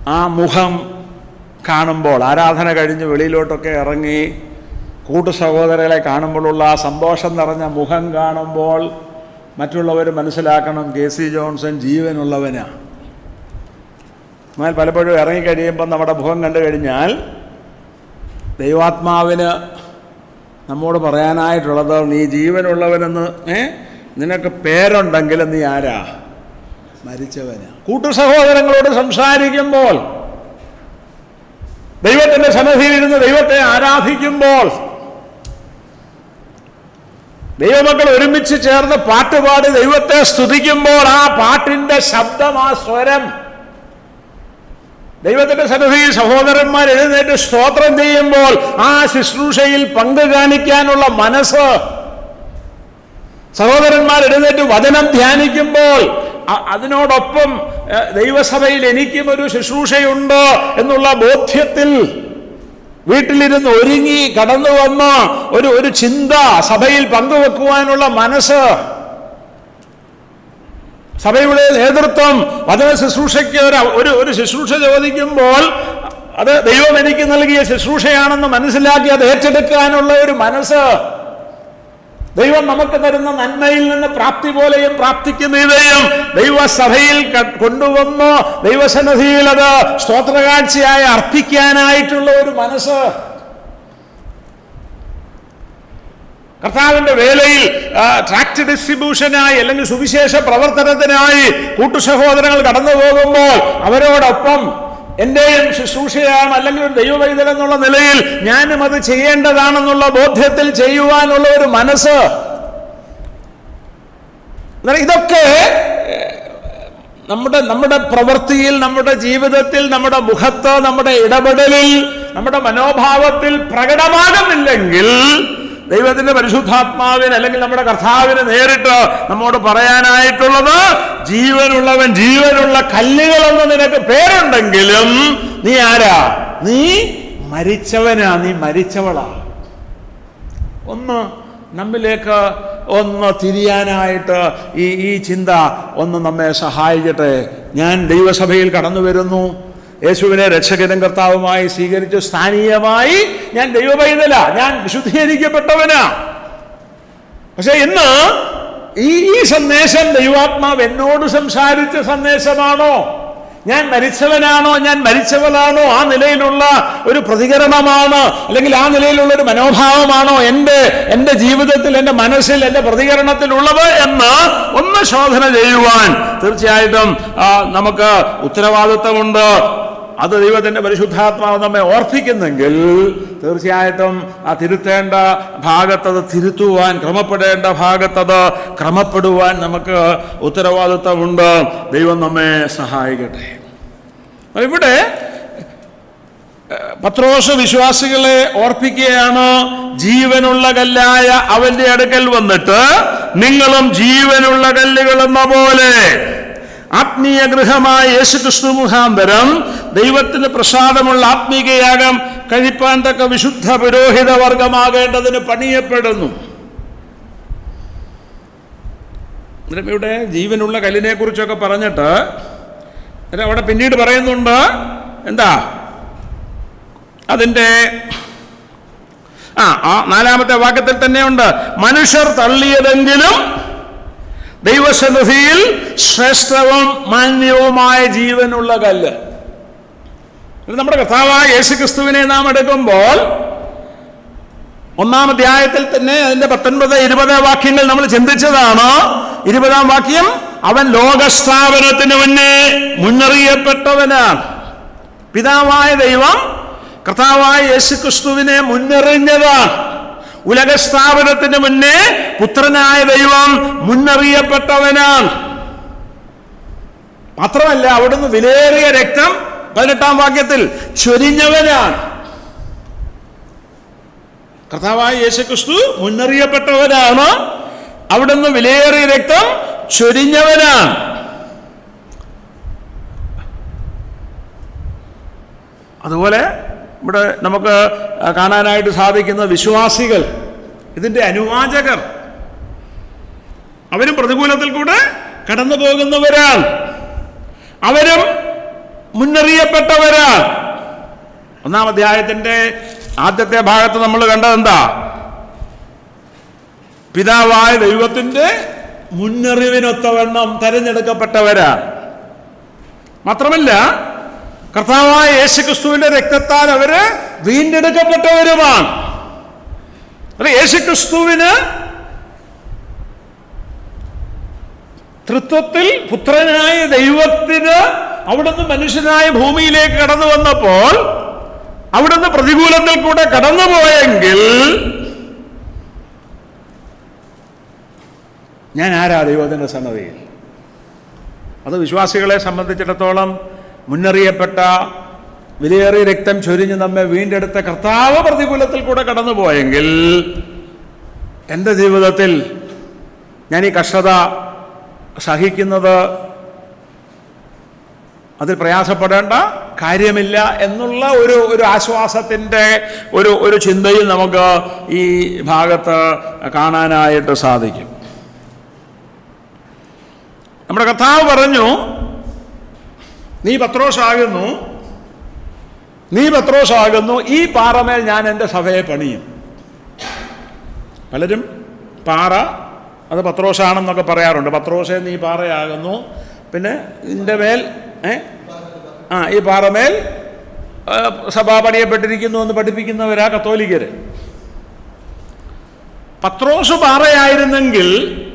ആ മുഖം കാണുമ്പോൾ ആരാധന കഴിഞ്ഞ് വെളിയിലോട്ടൊക്കെ ഇറങ്ങി കൂട്ടു സഹോദരങ്ങളെ കാണുമ്പോഴുള്ള ആ സന്തോഷം നിറഞ്ഞ മുഖം കാണുമ്പോൾ മറ്റുള്ളവർ മനസ്സിലാക്കണം കെ സി ജോൺസൺ ജീവനുള്ളവനാ എന്നാൽ പലപ്പോഴും ഇറങ്ങിക്കഴിയുമ്പോൾ നമ്മുടെ മുഖം കണ്ടു കഴിഞ്ഞാൽ ദൈവാത്മാവിന് നമ്മോട് പറയാനായിട്ടുള്ളത് നീ ജീവനുള്ളവനെന്ന് ഏ നിനക്ക് പേരുണ്ടെങ്കിലും നീ ആരാ മരിച്ചവനാ കൂട്ടു സഹോദരങ്ങളോട് സംസാരിക്കുമ്പോൾ ദൈവത്തിന്റെ സന്നദ്ധിയിലിരുന്ന് ദൈവത്തെ ആരാധിക്കുമ്പോൾ ദൈവമക്കൾ ഒരുമിച്ച് ചേർന്ന് പാട്ടുപാടി ദൈവത്തെ സ്തുതിക്കുമ്പോൾ ആ പാട്ടിന്റെ ശബ്ദം ആ സ്വരം ദൈവത്തിന്റെ സന്നിധിയിൽ സഹോദരന്മാർ എഴുന്നേറ്റ് സ്തോത്രം ചെയ്യുമ്പോൾ ആ ശുശ്രൂഷയിൽ പങ്കു കാണിക്കാനുള്ള മനസ്സ് സഹോദരന്മാർ എഴുന്നേറ്റ് വചനം ധ്യാനിക്കുമ്പോൾ അ- അതിനോടൊപ്പം എ, ദൈവസഭയിൽ എനിക്കും ഒരു ശുശ്രൂഷയുണ്ട് എന്നുള്ള ബോധ്യത്തിൽ വീട്ടിലിരുന്ന് ഒരുങ്ങി കടന്നു വന്ന് ഒരു ഒരു ചിന്ത സഭയിൽ പങ്കുവെക്കുവാനുള്ള മനസ്സ് സഭയുടെ നേതൃത്വം വചന ശുശ്രൂഷയ്ക്ക് ഒരു ഒരു ഒരു ശുശ്രൂഷ ചോദിക്കുമ്പോൾ അത് ദൈവം എനിക്ക് നൽകിയ ശുശ്രൂഷയാണെന്ന് മനസ്സിലാക്കി അത് ഏറ്റെടുക്കാനുള്ള ഒരു മനസ്സ് ദൈവം നമുക്ക് തരുന്ന നന്മയിൽ നിന്ന് പ്രാപ്തി പോലെയും പ്രാപ്തിക്ക് മീതെയും ദൈവസഭയിൽ ക- കൊണ്ടുവന്ന് ദൈവസന്നിധിയിൽ അത് സ്തോത്രകാഴ്ചയായി അർപ്പിക്കാനായിട്ടുള്ള ഒരു മനസ്സ് കർത്താവിന്റെ വേലയിൽ ആ, ട്രാക്ട് ഡിസ്ട്രിബ്യൂഷനായി അല്ലെങ്കിൽ സുവിശേഷ പ്രവർത്തനത്തിനായി കൂട്ടുസഹോദരങ്ങൾ കടന്നു പോകുമ്പോൾ അവരോടൊപ്പം എന്റെയും ശുശ്രൂഷയാണ് അല്ലെങ്കിൽ ഒരു ദൈവവൈതൽ എന്നുള്ള നിലയിൽ ഞാനും അത് ചെയ്യേണ്ടതാണെന്നുള്ള ബോധ്യത്തിൽ ചെയ്യുവാനുള്ള ഒരു മനസ്സ് എന്നാൽ ഇതൊക്കെ ഏഹ്, നമ്മുടെ നമ്മുടെ പ്രവൃത്തിയിൽ നമ്മുടെ ജീവിതത്തിൽ നമ്മുടെ മുഖത്ത് നമ്മുടെ ഇടപെടലിൽ നമ്മുടെ മനോഭാവത്തിൽ പ്രകടമാകുന്നില്ലെങ്കിൽ ദൈവത്തിന്റെ പരിശുദ്ധാത്മാവിന് അല്ലെങ്കിൽ നമ്മുടെ കർത്താവിന് നേരിട്ട് നമ്മോട് പറയാനായിട്ടുള്ളത് ജീവനുള്ളവൻ ജീവനുള്ള കല്ലുകളെന്ന് നിനക്ക് പേരുണ്ടെങ്കിലും നീ ആരാ നീ മരിച്ചവനാ നീ മരിച്ചവളാ ഒന്ന് നമ്മിലേക്ക് ഒന്ന് തിരിയാനായിട്ട് ഈ ഈ ചിന്ത ഒന്ന് നമ്മെ സഹായിക്കട്ടെ ഞാൻ ദൈവസഭയിൽ കടന്നു വരുന്നു യേശുവിനെ രക്ഷകനും കർത്താവുമായി സ്വീകരിച്ചു സ്ഥാനീയമായി ഞാൻ ദൈവപൈതല ഞാൻ വിശുദ്ധീകരിക്കപ്പെട്ടവനാ പക്ഷെ ഇന്ന് ഈ ഈ സന്ദേശം ദൈവാത്മാവ് എന്നോട് സംസാരിച്ച സന്ദേശമാണോ ഞാൻ മരിച്ചവനാണോ ഞാൻ മരിച്ചവളാണോ ആ നിലയിലുള്ള ഒരു പ്രതികരണമാണ് അല്ലെങ്കിൽ ആ നിലയിലുള്ള ഒരു മനോഭാവമാണോ എൻ്റെ എൻ്റെ ജീവിതത്തിൽ എൻ്റെ മനസ്സിൽ എൻ്റെ പ്രതികരണത്തിലുള്ളത് എന്ന് ഒന്ന് ശോധന ചെയ്യുവാൻ തീർച്ചയായിട്ടും ആ, നമുക്ക് ഉത്തരവാദിത്വമുണ്ട് അത് ദൈവത്തിന്റെ പരിശുദ്ധാത്മാവ് നമ്മെ ഓർപ്പിക്കുന്നെങ്കിൽ തീർച്ചയായിട്ടും ആ തിരുത്തേണ്ട ഭാഗത്തത് തിരുത്തുവാൻ ക്രമപ്പെടേണ്ട ഭാഗത്തത് ക്രമപ്പെടുവാൻ നമുക്ക് ഉത്തരവാദിത്വമുണ്ട് ദൈവം നമ്മെ സഹായിക്കട്ടെ അപ്പോൾ ഇവിടെ ഏഹ്, പത്രോസ് വിശ്വാസികളെ ഓർപ്പിക്കുകയാണ് ജീവനുള്ള കല്ലായ അവന്റെ അടുക്കൽ വന്നിട്ട് നിങ്ങളും ജീവനുള്ള കല്ലുകൾ എന്ന പോലെ ആത്മീയ ഗൃഹമായ യേശുക്രിസ്തു മുഖാന്തരം ദൈവത്തിന് പ്രസാദമുള്ള ആത്മീകയാഗം കഴിപ്പാൻ തക്ക വിശുദ്ധ പുരോഹിത വർഗമാകേണ്ടതിന് പണിയപ്പെടുന്നു അന്നേരം ഇവിടെ ജീവനുള്ള കല്ലിനെ കുറിച്ചൊക്കെ പറഞ്ഞിട്ട് അന്നേരം അവിടെ പിന്നീട് പറയുന്നുണ്ട് എന്താ അതിൻ്റെ ആ ആ നാലാമത്തെ വാക്യത്തിൽ തന്നെയുണ്ട് മനുഷ്യർ തള്ളിയതെങ്കിലും ദൈവസന്നിധിയിൽ ശ്രേഷ്ഠവും മാന്യവുമായ ജീവനുള്ള കല്ല് ഇത് നമ്മുടെ കർത്താവായ യേശുക്രിസ്തുവിനെ നാം എടുക്കുമ്പോൾ ഒന്നാം അധ്യായത്തിൽ തന്നെ അതിന്റെ പത്തൊൻപത് ഇരുപത് വാക്യങ്ങൾ നമ്മൾ ചിന്തിച്ചതാണ് ഇരുപതാം വാക്യം അവൻ ലോകസ്ഥാപനത്തിന് മുന്നേ മുന്നറിയപ്പെട്ടവനാണ് പിതാവായ ദൈവം കർത്താവായ യേശുക്രിസ്തുവിനെ മുന്നറിഞ്ഞതാണ് ഉലകസ്ഥാപനത്തിന് മുന്നേ പുത്രനായ ദൈവം മുന്നറിയപ്പെട്ടവനാണ് മാത്രമല്ല അവിടുന്ന് വിലയേറിയ രക്തം പതിനെട്ടാം വാക്യത്തിൽ ചൊരിഞ്ഞവനാണ് കർത്താവായ യേശുക്രിസ്തു മുന്നറിയപ്പെട്ടവനാണ് അവിടുന്ന് വിലയേറിയ രക്തം ചൊരിഞ്ഞവനാണ് അതുപോലെ ഇവിടെ നമുക്ക് കാണാനായിട്ട് സാധിക്കുന്ന വിശ്വാസികൾ ഇതിൻ്റെ അനുവാചകർ അവരും പ്രതികൂലത്തിൽ കൂടെ കടന്നു പോകുന്നവരാണ് അവരും മുന്നറിയപ്പെട്ടവരാണ് ഒന്നാം അധ്യായത്തിന്റെ ആദ്യത്തെ ഭാഗത്ത് നമ്മൾ കണ്ടത് എന്താ പിതാവായ ദൈവത്തിന്റെ മുന്നറിവിനൊത്തവണ്ണം തെരഞ്ഞെടുക്കപ്പെട്ടവരാണ് മാത്രമല്ല കർത്താവായ യേശുക്രിസ്തുവിന്റെ രക്തത്താൽ അവര് വീണ്ടെടുക്കപ്പെട്ടവരുമാണ് അത് യേശുക്രിസ്തുവിന് തൃത്വത്തിൽ പുത്രനായ ദൈവത്തിന് അവിടുന്ന് മനുഷ്യനായ ഭൂമിയിലേക്ക് കടന്നു വന്നപ്പോൾ അവിടുന്ന് പ്രതികൂലത്തിൽ കൂടെ കടന്നുപോയെങ്കിൽ ഞാൻ ആരാ ദൈവത്തിൻ്റെ സന്നദ്ധയിൽ അത് വിശ്വാസികളെ സംബന്ധിച്ചിടത്തോളം മുന്നറിയപ്പെട്ട വിലയേറിയ രക്തം ചൊരിഞ്ഞ് നമ്മെ വീണ്ടെടുത്ത കർത്താവ് പ്രതികൂലത്തിൽ കൂടെ കടന്നുപോയെങ്കിൽ എൻ്റെ ജീവിതത്തിൽ ഞാൻ ഈ കഷ്ടത സഹിക്കുന്നത് അതിൽ പ്രയാസപ്പെടേണ്ട കാര്യമില്ല എന്നുള്ള ഒരു ഒരു ആശ്വാസത്തിൻ്റെ ഒരു ഒരു ചിന്തയും നമുക്ക് ഈ ഭാഗത്ത് കാണാനായിട്ട് സാധിക്കും നമ്മുടെ കർത്താവ് പറഞ്ഞു നീ പത്രോസാകുന്നു നീ പത്രോസാകുന്നു ഈ പാറമേൽ ഞാൻ എൻ്റെ സഭയെ പണിയും പലരും പാറ അത് പത്രോസാണെന്നൊക്കെ പറയാറുണ്ട് പത്രോസേ നീ പാറയാകുന്നു പിന്നെ ഇതിൻ്റെ മേൽ ഏ ആ ഈ പാറമേൽ ആ, സഭ പണിയപ്പെട്ടിരിക്കുന്നു എന്ന് പഠിപ്പിക്കുന്നവരാ കത്തോലിക്കര് പത്രോസ് പാറയായിരുന്നെങ്കിൽ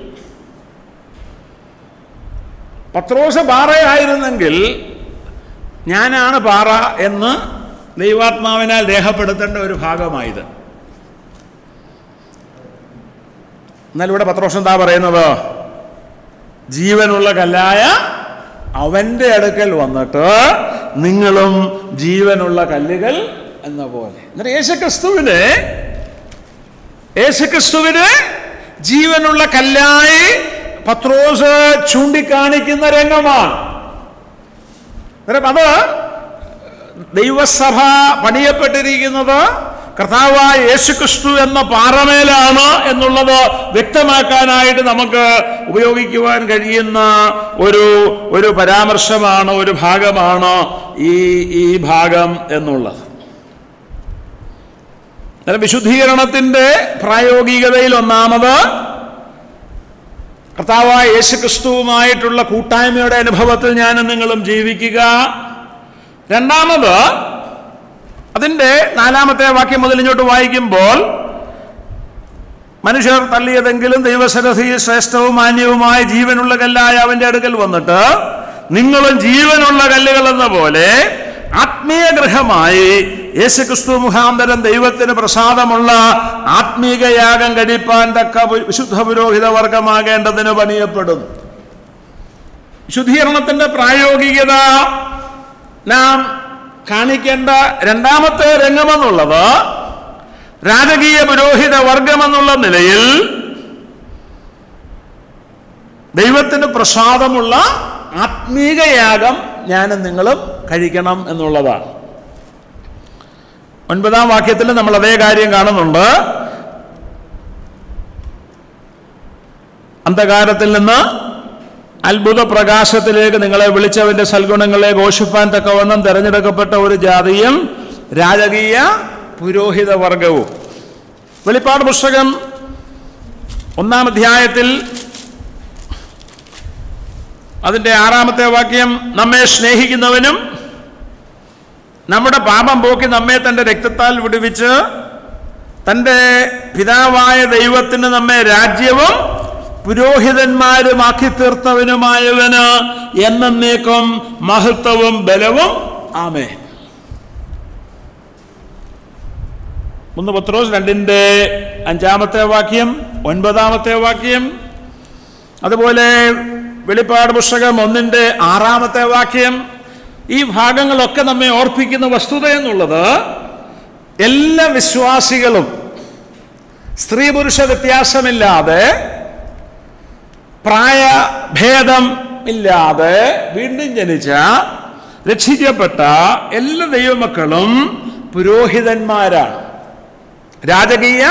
പത്രോസ് പാറയായിരുന്നെങ്കിൽ ഞാനാണ് പാറ എന്ന് ദൈവാത്മാവിനാൽ രേഖപ്പെടുത്തേണ്ട ഒരു ഭാഗമായത് എന്നാൽ ഇവിടെ പത്രോസ് എന്താ പറയുന്നത് ജീവനുള്ള കല്ലായ അവന്റെ അടുക്കൽ വന്നിട്ട് നിങ്ങളും ജീവനുള്ള കല്ലുകൾ എന്ന പോലെ എന്നിട്ട് യേശുക്രിസ്തുവിന് യേശുക്രിസ്തുവിന് ജീവനുള്ള കല്ലായി പത്രോസ് ചൂണ്ടിക്കാണിക്കുന്ന രംഗമാണ് അന്നേരം അത് ദൈവസഭ പണിയപ്പെട്ടിരിക്കുന്നത് കർത്താവായ യേശുക്രിസ്തു എന്ന പാറമേലാണ് എന്നുള്ളത് വ്യക്തമാക്കാനായിട്ട് നമുക്ക് ഉപയോഗിക്കുവാൻ കഴിയുന്ന ഒരു ഒരു പരാമർശമാണ് ഒരു ഭാഗമാണ് ഈ ഈ ഭാഗം എന്നുള്ളത് അന്നേരം വിശുദ്ധീകരണത്തിന്റെ പ്രായോഗികതയിൽ ഒന്നാമത് കർത്താവായ യേശുക്രിസ്തുവുമായിട്ടുള്ള കൂട്ടായ്മയുടെ അനുഭവത്തിൽ ഞാനും നിങ്ങളും ജീവിക്കുക രണ്ടാമത് അതിൻ്റെ നാലാമത്തെ വാക്യം മുതൽ ഇങ്ങോട്ട് വായിക്കുമ്പോൾ മനുഷ്യർ തള്ളിയതെങ്കിലും ദൈവസരസിയിൽ ശ്രേഷ്ഠവും മാന്യവുമായ ജീവനുള്ള കല്ലായ അവന്റെ അടുക്കൽ വന്നിട്ട് നിങ്ങളും ജീവനുള്ള കല്ലുകൾ എന്ന പോലെ ആത്മീയ ഗൃഹമായി യേശുക്രിസ്തു മുഖാന്തരം ദൈവത്തിന് പ്രസാദമുള്ള ആത്മീക യാഗം കഴിപ്പാൻ തക്ക വിശുദ്ധ പുരോഹിത വർഗമാകേണ്ടതിന് പണിയപ്പെടും വിശുദ്ധീകരണത്തിന്റെ പ്രായോഗികത നാം കാണിക്കേണ്ട രണ്ടാമത്തെ രംഗമെന്നുള്ളത് രാജകീയ പുരോഹിത വർഗമെന്നുള്ള നിലയിൽ ദൈവത്തിന് പ്രസാദമുള്ള ആത്മീക യാഗം ഞാനും നിങ്ങളും കഴിക്കണം എന്നുള്ളതാണ് ഒൻപതാം വാക്യത്തിൽ നമ്മൾ അതേ കാര്യം കാണുന്നുണ്ട് അന്ധകാരത്തിൽ നിന്ന് അത്ഭുത പ്രകാശത്തിലേക്ക് നിങ്ങളെ വിളിച്ചവന്റെ സൽഗുണങ്ങളെ ഘോഷിപ്പാൻ തക്കവണ്ണം തെരഞ്ഞെടുക്കപ്പെട്ട ഒരു ജാതിയും രാജകീയ പുരോഹിത വർഗവും വെളിപ്പാട് പുസ്തകം ഒന്നാം അധ്യായത്തിൽ അതിൻ്റെ ആറാമത്തെ വാക്യം നമ്മെ സ്നേഹിക്കുന്നവനും നമ്മുടെ പാപം പോക്കി നമ്മെ തൻ്റെ രക്തത്താൽ വിടുവിച്ച് തൻ്റെ പിതാവായ ദൈവത്തിന് നമ്മെ രാജ്യവും പുരോഹിതന്മാരുമാക്കി തീർത്തവനുമായവന് എന്നേക്കും മഹത്വവും ബലവും ആമേ ഒന്ന് പത്രോസ് രണ്ടിൻ്റെ അഞ്ചാമത്തെ വാക്യം ഒൻപതാമത്തെ വാക്യം അതുപോലെ വെളിപ്പാട് പുസ്തകം ഒന്നിൻ്റെ ആറാമത്തെ വാക്യം ഈ ഭാഗങ്ങളൊക്കെ നമ്മെ ഓർപ്പിക്കുന്ന വസ്തുത എന്നുള്ളത് എല്ലാ വിശ്വാസികളും സ്ത്രീ പുരുഷ വ്യത്യാസമില്ലാതെ പ്രായഭേദം ഇല്ലാതെ വീണ്ടും ജനിച്ച രക്ഷിക്കപ്പെട്ട എല്ലാ ദൈവമക്കളും പുരോഹിതന്മാരാണ് രാജകീയ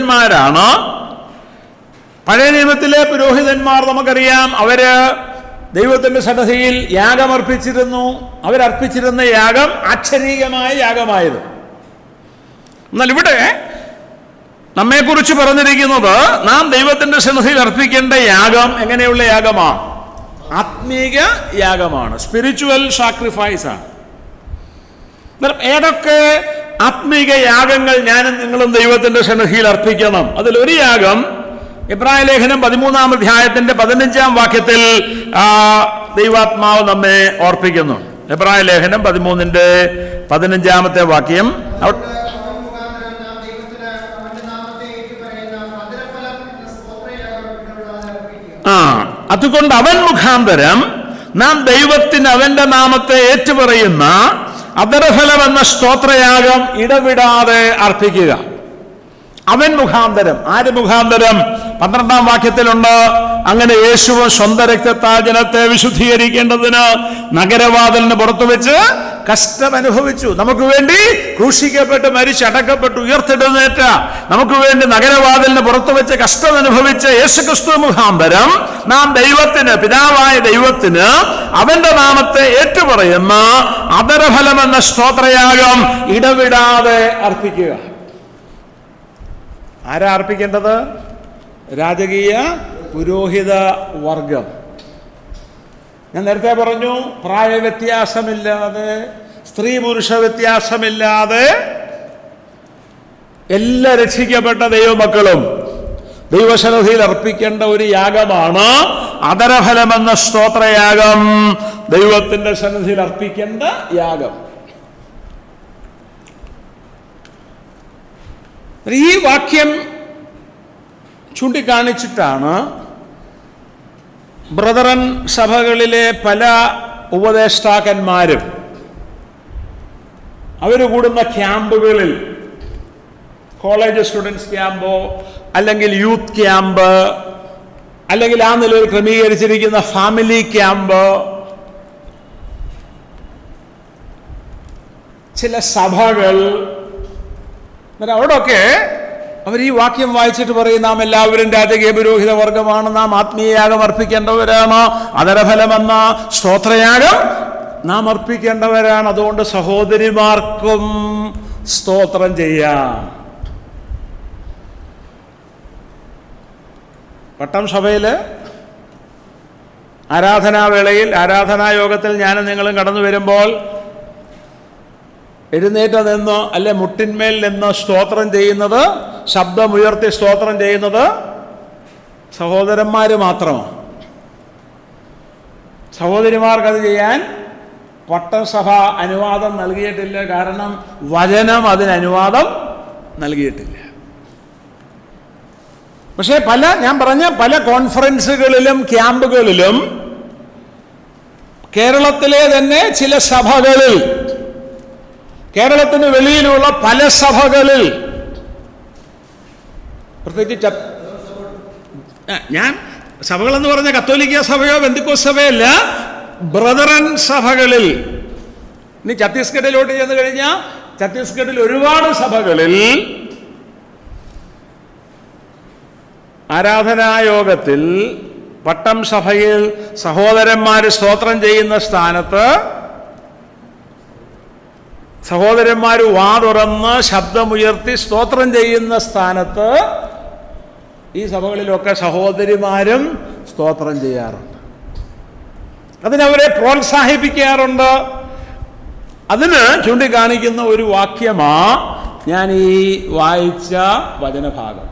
പുരോഹിതന്മാരാണ് പഴയ നിയമത്തിലെ പുരോഹിതന്മാർ നമുക്കറിയാം അവര് ദൈവത്തിന്റെ സന്നദ്ധിയിൽ യാഗമർപ്പിച്ചിരുന്നു അവരർപ്പിച്ചിരുന്ന യാഗം അക്ഷരീകമായ യാഗമായത് എന്നാൽ ഇവിടെ നമ്മെക്കുറിച്ച് പറഞ്ഞിരിക്കുന്നത് നാം ദൈവത്തിന്റെ സന്നിധിയിൽ അർപ്പിക്കേണ്ട യാഗം എങ്ങനെയുള്ള യാഗമാണ് ആത്മീക യാഗമാണ് സ്പിരിച്വൽ സാക്രിഫൈസ് ആണ് അന്നേരം ഏതൊക്കെ ആത്മീക യാഗങ്ങൾ ഞാനും നിങ്ങളും ദൈവത്തിന്റെ സന്നിധിയിൽ അർപ്പിക്കണം അതിൽ ഒരു യാഗം ഇബ്രാഹിം ലേഖനം പതിമൂന്നാം അധ്യായത്തിന്റെ പതിനഞ്ചാം വാക്യത്തിൽ ആ, ദൈവാത്മാവ് നമ്മെ ഓർപ്പിക്കുന്നു ഇബ്രാഹിം ലേഖനം പതിമൂന്നിന്റെ പതിനഞ്ചാമത്തെ വാക്യം അവിടെ അവൻ മുഖാന്തരം നാം ദൈവത്തിന് അവന്റെ നാമത്തെ ഏറ്റുപറയുന്ന മധുരഫലം എന്ന സ്തോത്രയാഗം ഇടപെടാതെ അർപ്പിക്കുക ആ അതുകൊണ്ട് അവൻ മുഖാന്തരം നാം ദൈവത്തിന് അവന്റെ നാമത്തെ ഏറ്റുപറയുന്ന അതരഫലം എന്ന സ്തോത്രയാഗം ഇടവിടാതെ അർപ്പിക്കുക അവൻ മുഖാന്തരം ആര് മുഖാന്തരം പന്ത്രണ്ടാം വാക്യത്തിലുണ്ട് അങ്ങനെ യേശുവും സ്വന്തം രക്തത്താൽ ജനത്തെ വിശുദ്ധീകരിക്കേണ്ടതിന് നഗരവാതിലിന് പുറത്തു വെച്ച് കഷ്ടം അനുഭവിച്ചു നമുക്ക് വേണ്ടി ക്രൂശിക്കപ്പെട്ട് മരിച്ചടക്കപ്പെട്ട് ഉയർത്തെഴുന്നേറ്റ നമുക്ക് വേണ്ടി നഗരവാതിലിന് പുറത്തു വെച്ച് കഷ്ടം അനുഭവിച്ച യേശുക്രിസ്തു മുഖാന്തരം നാം ദൈവത്തിന് പിതാവായ ദൈവത്തിന് അവന്റെ നാമത്തെ ഏറ്റുപറയുന്ന അതരഫലം എന്ന സ്തോത്രയാഗം ഇടവിടാതെ അർപ്പിക്കുക ആരാ അർപ്പിക്കേണ്ടത് രാജകീയ പുരോഹിത വർഗം ഞാൻ നേരത്തെ പറഞ്ഞു പ്രായവ്യത്യാസമില്ലാതെ സ്ത്രീ പുരുഷ വ്യത്യാസമില്ലാതെ എല്ലാ രക്ഷിക്കപ്പെട്ട ദൈവമക്കളും ദൈവസന്നിധിയിൽ അർപ്പിക്കേണ്ട ഒരു യാഗമാണ് അതരഫലമെന്ന സ്തോത്രയാഗം ദൈവത്തിന്റെ സന്നിധിയിൽ അർപ്പിക്കേണ്ട യാഗം ഈ വാക്യം ചൂണ്ടിക്കാണിച്ചിട്ടാണ് ബ്രദറൻ സഭകളിലെ പല ഉപദേഷ്ടാക്കന്മാരും അവർ കൂടുന്ന ക്യാമ്പുകളിൽ കോളേജ് സ്റ്റുഡൻസ് ക്യാമ്പോ അല്ലെങ്കിൽ യൂത്ത് ക്യാമ്പ് അല്ലെങ്കിൽ ആ നിലയിൽ ക്രമീകരിച്ചിരിക്കുന്ന ഫാമിലി ക്യാമ്പ് ചില സഭകൾ എന്നിട്ട് അവിടെയൊക്കെ അവർ ഈ വാക്യം വായിച്ചിട്ട് പറയും നാം എല്ലാവരും രാജകീയ പുരോഹിത വർഗമാണ് നാം ആത്മീയയാഗം അർപ്പിക്കേണ്ടവരാണ് അതരഫലമെന്ന സ്തോത്രയാഗം നാം അർപ്പിക്കേണ്ടവരാണ് അതുകൊണ്ട് സഹോദരിമാർക്കും സ്തോത്രം ചെയ്യാം പട്ടം സഭയിൽ ആരാധനാവേളയിൽ ആരാധനായോഗത്തിൽ ഞാനും നിങ്ങളും കടന്നു വരുമ്പോൾ എഴുന്നേറ്റ് നിന്ന് അല്ലെ മുട്ടിന്മേൽ നിന്ന് സ്തോത്രം ചെയ്യുന്നത് ശബ്ദമുയർത്തി സ്തോത്രം ചെയ്യുന്നത് സഹോദരന്മാർ മാത്രമാണ് സഹോദരിമാർക്കത് ചെയ്യാൻ പട്ടസഭ അനുവാദം നൽകിയിട്ടില്ല കാരണം വചനം അതിന് അനുവാദം നൽകിയിട്ടില്ല പക്ഷേ പല ഞാൻ പറഞ്ഞ പല കോൺഫറൻസുകളിലും ക്യാമ്പുകളിലും കേരളത്തിലെ തന്നെ ചില സഭകളിൽ കേരളത്തിന് വെളിയിലുള്ള പല സഭകളിൽ പ്രത്യേകിച്ച് ച- ആ, ഞാൻ സഭകളെന്ന് പറഞ്ഞ കത്തോലിക്ക സഭയോ ബന്ധുക്കോ സഭയല്ല ബ്രദറൻ സഭകളിൽ ഇനി ഛത്തീസ്ഗഡിലോട്ട് ചെന്ന് കഴിഞ്ഞാൽ ഛത്തീസ്ഗഡിൽ ഒരുപാട് സഭകളിൽ ആരാധനായോഗത്തിൽ പട്ടം സഭയിൽ സഹോദരന്മാർ സ്തോത്രം ചെയ്യുന്ന സ്ഥാനത്ത് സഹോദരന്മാർ വാ തുറന്ന് ശബ്ദമുയർത്തി സ്തോത്രം ചെയ്യുന്ന സ്ഥാനത്ത് ഈ സഭകളിലൊക്കെ സഹോദരിമാരും സ്തോത്രം ചെയ്യാറുണ്ട് അതിനവരെ പ്രോത്സാഹിപ്പിക്കാറുണ്ട് അതിന് ചൂണ്ടിക്കാണിക്കുന്ന ഒരു വാക്യമാ ഞാൻ ഈ വായിച്ച വചനഭാഗം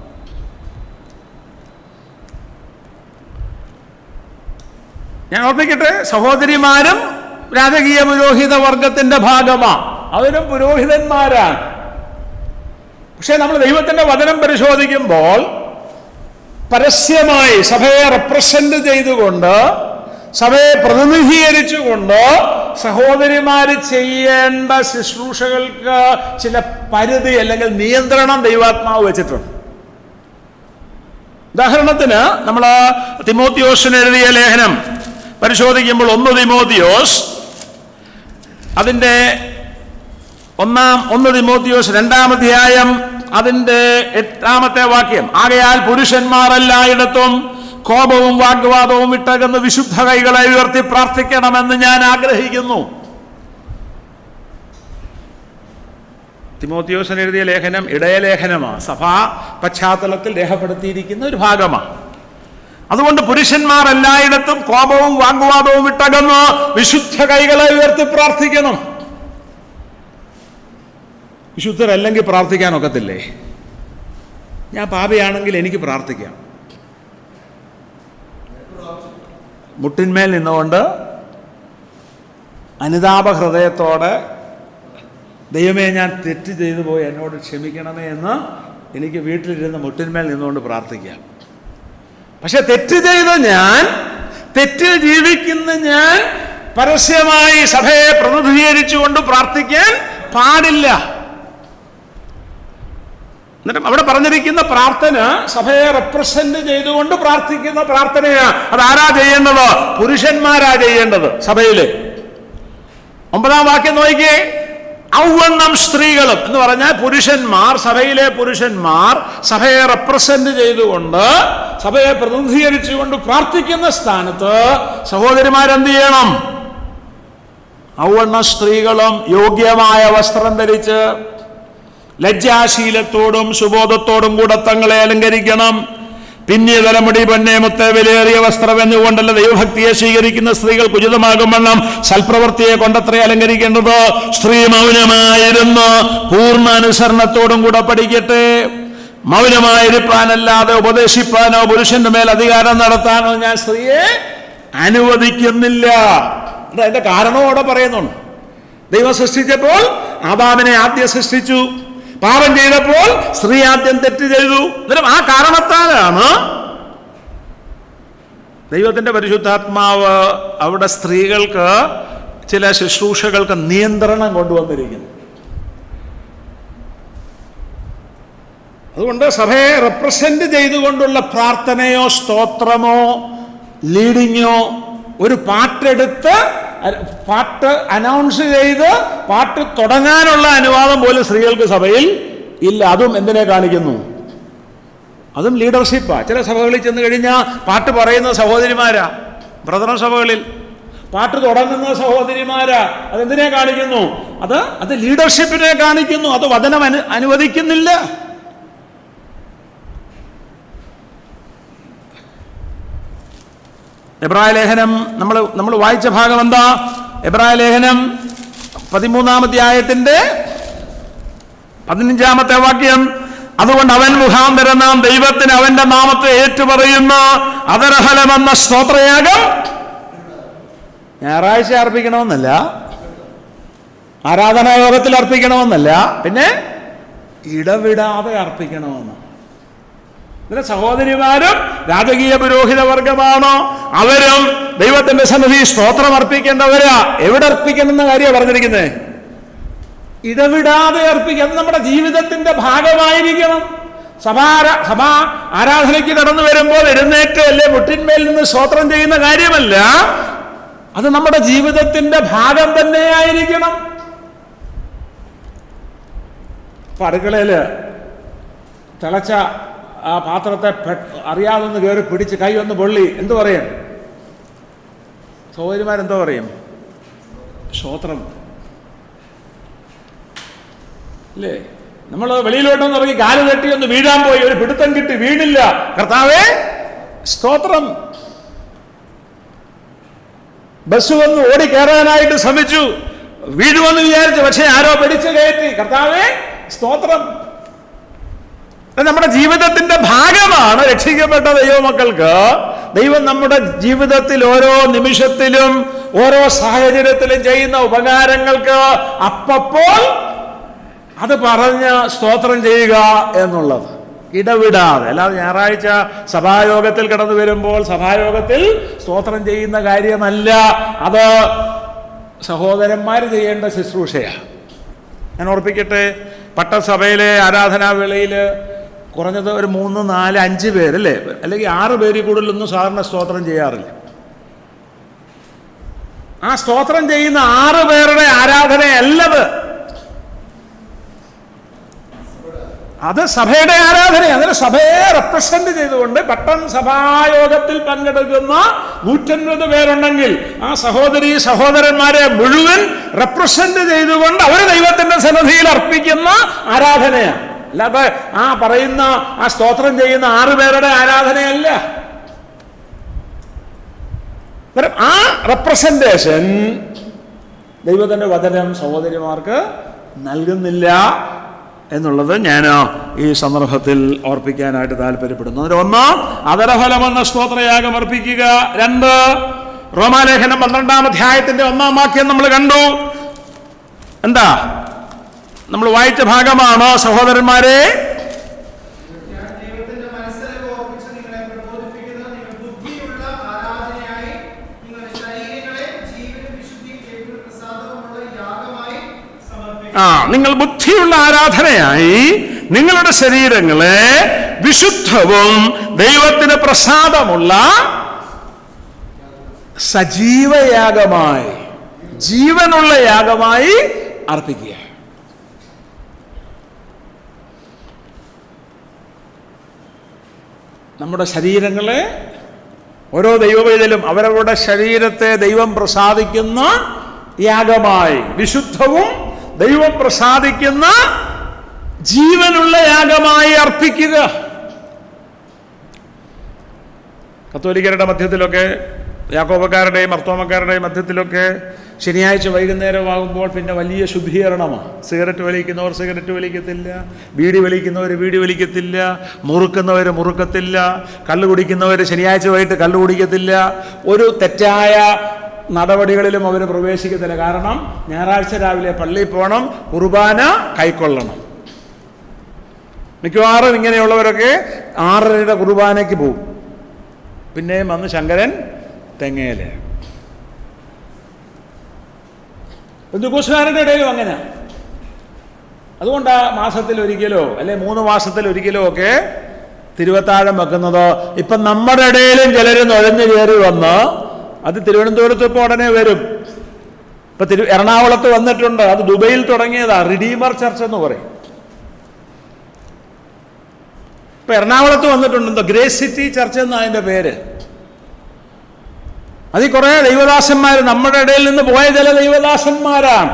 ഞാൻ ഓർമ്മിക്കട്ടെ സഹോദരിമാരും രാജകീയ പുരോഹിത വർഗത്തിന്റെ ഭാഗമാണ് അവരും പുരോഹിതന്മാരാണ് പക്ഷെ നമ്മൾ ദൈവത്തിന്റെ വചനം പരിശോധിക്കുമ്പോൾ പരസ്യമായി സഭയെ റെപ്രസെന്റ് ചെയ്തുകൊണ്ട് സഭയെ പ്രതിനിധീകരിച്ചുകൊണ്ട് സഹോദരിമാർ ചെയ്യേണ്ട ശുശ്രൂഷകൾക്ക് ചില പരിധി അല്ലെങ്കിൽ നിയന്ത്രണം ദൈവാത്മാവ് വെച്ചിട്ടുണ്ട് ഉദാഹരണത്തിന് നമ്മൾ തിമോത്തിയോസിന് എഴുതിയ ലേഖനം പരിശോധിക്കുമ്പോൾ ഒന്ന് തിമോത്തിയോസ് അതിൻ്റെ ഒന്നാം ഒന്ന് തിമോത്തിയോസ് രണ്ടാം അധ്യായം അതിൻ്റെ എട്ടാമത്തെ വാക്യം ആകയാൽ പുരുഷന്മാർ എല്ലായിടത്തും കോപവും വാഗ്വാദവും വിട്ടകന്ന് വിശുദ്ധ കൈകളെ ഉയർത്തി പ്രാർത്ഥിക്കണമെന്ന് ഞാൻ ആഗ്രഹിക്കുന്നു തിമോത്തിയോസൻ എഴുതിയ ലേഖനം ഇടയലേഖനമാണ് സഭാ പശ്ചാത്തലത്തിൽ രേഖപ്പെടുത്തിയിരിക്കുന്ന ഒരു ഭാഗമാണ് അതുകൊണ്ട് പുരുഷന്മാർ എല്ലായിടത്തും കോപവും വാഗ്വാദവും വിട്ടകന്ന് വിശുദ്ധ കൈകളെ ഉയർത്തി പ്രാർത്ഥിക്കണം വിശുദ്ധരല്ലെങ്കിൽ പ്രാർത്ഥിക്കാൻ ഒക്കത്തില്ലേ ഞാൻ പാപയാണെങ്കിൽ എനിക്ക് പ്രാർത്ഥിക്കാം മുട്ടിന്മേൽ നിന്നുകൊണ്ട് അനുതാപ ഹൃദയത്തോടെ ദൈവമേ ഞാൻ തെറ്റ് ചെയ്തു പോയി എന്നോട് ക്ഷമിക്കണമേ എന്ന് എനിക്ക് വീട്ടിലിരുന്ന് മുട്ടിന്മേൽ നിന്നുകൊണ്ട് പ്രാർത്ഥിക്കാം പക്ഷെ തെറ്റ് ചെയ്ത ഞാൻ തെറ്റിൽ ജീവിക്കുന്ന ഞാൻ പരസ്യമായി സഭയെ പ്രതിനിധീകരിച്ചുകൊണ്ട് പ്രാർത്ഥിക്കാൻ പാടില്ല എന്നിട്ട് അവിടെ പറഞ്ഞിരിക്കുന്ന പ്രാർത്ഥന സഭയെ റെപ്രസെന്റ് ചെയ്തുകൊണ്ട് പ്രാർത്ഥിക്കുന്ന പ്രാർത്ഥനയാണ് അതാരാ ചെയ്യേണ്ടത് പുരുഷന്മാരാ ചെയ്യേണ്ടത് സഭയില് ഒമ്പതാം വാക്യം നോക്കിയേ ഔവണ്ണം സ്ത്രീകളും എന്ന് പറഞ്ഞാൽ പുരുഷന്മാർ സഭയിലെ പുരുഷന്മാർ സഭയെ റെപ്രസെന്റ് ചെയ്തുകൊണ്ട് സഭയെ പ്രതിനിധീകരിച്ചുകൊണ്ട് പ്രാർത്ഥിക്കുന്ന സ്ഥാനത്ത് സഹോദരിമാരെന്ത് ചെയ്യണം ഔവണ്ണ സ്ത്രീകളും യോഗ്യമായ വസ്ത്രം ധരിച്ച് ലജ്ജാശീലത്തോടും സുബോധത്തോടും കൂടെ തങ്ങളെ അലങ്കരിക്കണം പിന്നിയ തലമുടി പൊന്നെ മുത്ത വിലയേറിയ വസ്ത്രം എന്നുകൊണ്ടല്ല ദൈവഭക്തിയെ സ്വീകരിക്കുന്ന സ്ത്രീകൾക്ക് ഉചിതമാകും വണ്ണം സൽപ്രവൃത്തിയെ കൊണ്ടത്രേ അലങ്കരിക്കേണ്ടത് സ്ത്രീ മൗനമായിരുന്ന് പൂർണ്ണ അനുസരണത്തോടും കൂടെ പഠിക്കട്ടെ മൗനമായിരിക്കാനല്ലാതെ ഉപദേശിപ്പാനോ പുരുഷന്റെ മേൽ അധികാരം നടത്താനോ ഞാൻ സ്ത്രീയെ അനുവദിക്കുന്നില്ല അത് അതിന്റെ കാരണവും അവിടെ പറയുന്നുണ്ട് ദൈവം സൃഷ്ടിച്ചപ്പോൾ ആദാമിനെ ആദ്യം സൃഷ്ടിച്ചു പാപം ചെയ്തപ്പോൾ സ്ത്രീ ആദ്യം തെറ്റ് ചെയ്തു അന്നേരം ആ കാരണത്താലാണ് ദൈവത്തിന്റെ പരിശുദ്ധാത്മാവ് അവിടെ സ്ത്രീകൾക്ക് ചില ശുശ്രൂഷകൾക്ക് നിയന്ത്രണം കൊണ്ടുവന്നിരിക്കുന്നു അതുകൊണ്ട് സഭയെ റെപ്രസെന്റ് ചെയ്തുകൊണ്ടുള്ള പ്രാർത്ഥനയോ സ്തോത്രമോ ലീഡിങ്ങോ ഒരു പാട്ടെടുത്ത് അ- പാട്ട് അനൗൺസ് ചെയ്ത് പാട്ട് തുടങ്ങാനുള്ള അനുവാദം പോലും സ്ത്രീകൾക്ക് സഭയിൽ ഇല്ല അതും എന്തിനെ കാണിക്കുന്നു അതും ലീഡർഷിപ്പാ ചില സഭകളിൽ ചെന്ന് കഴിഞ്ഞാൽ പാട്ട് പറയുന്ന സഹോദരിമാരാ ബ്രദർ സഭകളിൽ പാട്ട് തുടങ്ങുന്ന സഹോദരിമാരാ അതെന്തിനെ കാണിക്കുന്നു അത് അത് ലീഡർഷിപ്പിനെ കാണിക്കുന്നു അത് വചനം അനു അനുവദിക്കുന്നില്ല എബ്രായ ലേഖനം നമ്മൾ നമ്മൾ വായിച്ച ഭാഗം എന്താ എബ്രായ ലേഖനം പതിമൂന്നാം അധ്യായത്തിന്റെ പതിനഞ്ചാമത്തെ വാക്യം അതുകൊണ്ട് അവൻ മുഖാന്തരം നാം ദൈവത്തിന് അവന്റെ നാമത്തെ ഏറ്റുപറയുന്ന അതരഫലമെന്ന സ്തോത്രയാഗം ഞായറാഴ്ച അർപ്പിക്കണമെന്നല്ല ആരാധനാ യോഗത്തിൽ അർപ്പിക്കണമെന്നല്ല പിന്നെ ഇടവിടാതെ അർപ്പിക്കണമെന്ന് ഇതിലെ സഹോദരിമാരും രാജകീയ പുരോഹിത വർഗമാണോ അവരും ദൈവത്തിന്റെ സന്നിധി സ്തോത്രം അർപ്പിക്കേണ്ടവരാ എവിടെ അർപ്പിക്കണമെന്ന കാര്യമാണ് പറഞ്ഞിരിക്കുന്നത് ഇടവിടാതെ അർപ്പിക്കുക അത് നമ്മുടെ ജീവിതത്തിന്റെ ഭാഗമായിരിക്കണം സഭാ സഭാ ആരാധനയ്ക്ക് കടന്നു വരുമ്പോൾ എഴുന്നേറ്റ് അല്ലെ മുട്ടിന്മേൽ നിന്ന് സ്തോത്രം ചെയ്യുന്ന കാര്യമല്ല അത് നമ്മുടെ ജീവിതത്തിന്റെ ഭാഗം തന്നെയായിരിക്കണം ഇപ്പൊ അടുക്കളയില് തിളച്ച ആ പാത്രത്തെ പെ- അറിയാതെ ഒന്ന് കയറി പിടിച്ച് കൈ ഒന്ന് പൊള്ളി എന്തു പറയും സഹോദരിമാരെന്തോ പറയും സ്തോത്രം അല്ലേ നമ്മൾ വെളിയിലോട്ടൊന്ന് ഇറങ്ങി കാല് തട്ടി ഒന്ന് വീഴാൻ പോയി ഒരു പിടുത്തം കിട്ടി വീണില്ല കർത്താവേ സ്തോത്രം ബസ് വന്ന് ഓടി കയറാനായിട്ട് ശ്രമിച്ചു വീഴുമെന്ന് വിചാരിച്ചു പക്ഷേ ആരോ പിടിച്ചു കയറ്റി കർത്താവേ സ്തോത്രം അത് നമ്മുടെ ജീവിതത്തിന്റെ ഭാഗമാണ് രക്ഷിക്കപ്പെട്ട ദൈവമക്കൾക്ക് ദൈവം നമ്മുടെ ജീവിതത്തിൽ ഓരോ നിമിഷത്തിലും ഓരോ സാഹചര്യത്തിലും ചെയ്യുന്ന ഉപകാരങ്ങൾക്ക് അപ്പപ്പോൾ അത് പറഞ്ഞ് സ്തോത്രം ചെയ്യുക എന്നുള്ളത് ഇടവിടാതെ അല്ലാതെ ഞായറാഴ്ച സഭായോഗത്തിൽ കടന്നു വരുമ്പോൾ സഭായോഗത്തിൽ സ്തോത്രം ചെയ്യുന്ന കാര്യമല്ല അത് സഹോദരന്മാർ ചെയ്യേണ്ട ശുശ്രൂഷയാണ് ഞാൻ ഓർപ്പിക്കട്ടെ പട്ടസഭയിലെ ആരാധനാവേളയിൽ കുറഞ്ഞത് ഒരു മൂന്ന് നാല് അഞ്ച് പേരല്ലേ അല്ലെങ്കിൽ ആറ് പേരിൽ കൂടുതലൊന്നും സാധാരണ സ്തോത്രം ചെയ്യാറില്ല ആ സ്തോത്രം ചെയ്യുന്ന ആറ് പേരുടെ ആരാധനയല്ലത് അത് സഭയുടെ ആരാധന അതിന് സഭയെ റെപ്രസെന്റ് ചെയ്തുകൊണ്ട് പട്ടം സഭായോഗത്തിൽ പങ്കെടുക്കുന്ന നൂറ്റൻപത് പേരുണ്ടെങ്കിൽ ആ സഹോദരി സഹോദരന്മാരെ മുഴുവൻ റെപ്രസെന്റ് ചെയ്തുകൊണ്ട് അവർ ദൈവത്തിന്റെ സന്നദ്ധിയിൽ അർപ്പിക്കുന്ന ആരാധനയാണ് അല്ലാതെ ആ പറയുന്ന ആ സ്തോത്രം ചെയ്യുന്ന ആറു പേരുടെ ആരാധനയല്ല അന്നേരം ആ റെപ്രസെന്റേഷൻ ദൈവത്തിന്റെ വചനം സഹോദരിമാർക്ക് നൽകുന്നില്ല എന്നുള്ളത് ഞാൻ ഈ സന്ദർഭത്തിൽ ഓർപ്പിക്കാനായിട്ട് താല്പര്യപ്പെടുന്നു അതിൽ ഒന്ന് അതരഫലമെന്ന സ്തോത്രയാഗം അർപ്പിക്കുക രണ്ട് റോമാലേഖനം പന്ത്രണ്ടാം അധ്യായത്തിന്റെ ഒന്നാം വാക്യം നമ്മൾ കണ്ടു എന്താ നമ്മൾ വായിച്ച ഭാഗമാണ് സഹോദരന്മാരെ ഞാൻ ദൈവത്തിന്റെ മനസ്സിലേക്ക് ഓർപ്പിച്ച് നിങ്ങളെ പ്രബോധിപ്പിക്കുന്നത് നിങ്ങൾ ബുദ്ധിയുള്ള ആരാധനയായി നിങ്ങളുടെ ശരീരങ്ങളെ ജീവനും വിശുദ്ധിയും ദൈവത്തിന് പ്രസാദവുമുള്ള യാഗമായി സമർപ്പിക്കുക ആ നിങ്ങൾ ബുദ്ധിയുള്ള ആരാധനയായി നിങ്ങളുടെ ശരീരങ്ങളെ വിശുദ്ധവും ദൈവത്തിന് പ്രസാദമുള്ള സജീവയാഗമായി ജീവനുള്ള യാഗമായി അർപ്പിക്കുക നമ്മുടെ ശരീരങ്ങളെ ഓരോ ദൈവവേദലും അവരവരുടെ ശരീരത്തെ ദൈവം പ്രസാദിക്കുന്ന യാഗമായി വിശുദ്ധവും ദൈവം പ്രസാദിക്കുന്ന ജീവനുള്ള യാഗമായി അർപ്പിക്കുക കത്തോലിക്കരുടെ മധ്യത്തിലൊക്കെ യാക്കോബക്കാരുടെയും അർത്തോമക്കാരുടെയും മധ്യത്തിലൊക്കെ ശനിയാഴ്ച വൈകുന്നേരമാകുമ്പോൾ പിന്നെ വലിയ ശുദ്ധീകരണമാണ് സിഗരറ്റ് വലിക്കുന്നവർ സിഗരറ്റ് വലിക്കത്തില്ല ബീഡി വലിക്കുന്നവർ ബീഡി വലിക്കത്തില്ല മുറുക്കുന്നവർ മുറുക്കത്തില്ല കള്ളു കുടിക്കുന്നവർ ശനിയാഴ്ച വൈകിട്ട് കള്ളു കുടിക്കത്തില്ല ഒരു തെറ്റായ നടപടികളിലും അവർ പ്രവേശിക്കത്തില്ല കാരണം ഞായറാഴ്ച രാവിലെ പള്ളിയിൽ പോകണം കുർബാന കൈക്കൊള്ളണം മിക്കവാറും ഇങ്ങനെയുള്ളവരൊക്കെ ആറരയുടെ കുർബാനയ്ക്ക് പോകും പിന്നെയും വന്ന് ശങ്കരൻ തെങ്ങേല് ബന്ധുക്കൂസുകാരുടെ ഇടയിലും അങ്ങനെ അതുകൊണ്ടാ മാസത്തിൽ ഒരിക്കലോ അല്ലെ മൂന്ന് മാസത്തിൽ ഒരിക്കലോ ഒക്കെ തിരുവത്താഴം വെക്കുന്നത് ഇപ്പം നമ്മുടെ ഇടയിലും ചിലർ നുഴഞ്ഞു കയറി വന്ന് അത് തിരുവനന്തപുരത്ത് ഇപ്പോൾ ഉടനെ വരും ഇപ്പൊ തിരു എറണാകുളത്ത് വന്നിട്ടുണ്ട് അത് ദുബൈയിൽ തുടങ്ങിയതാ റിഡീമർ ചർച്ച് എന്ന് പറയും ഇപ്പൊ എറണാകുളത്ത് വന്നിട്ടുണ്ട് എന്തോ ഗ്രേസ് സിറ്റി ചർച്ച് എന്ന അതിന്റെ പേര് അതിൽ കുറെ ദൈവദാസന്മാർ നമ്മുടെ ഇടയിൽ നിന്ന് പോയ ചില ദൈവദാസന്മാരാണ്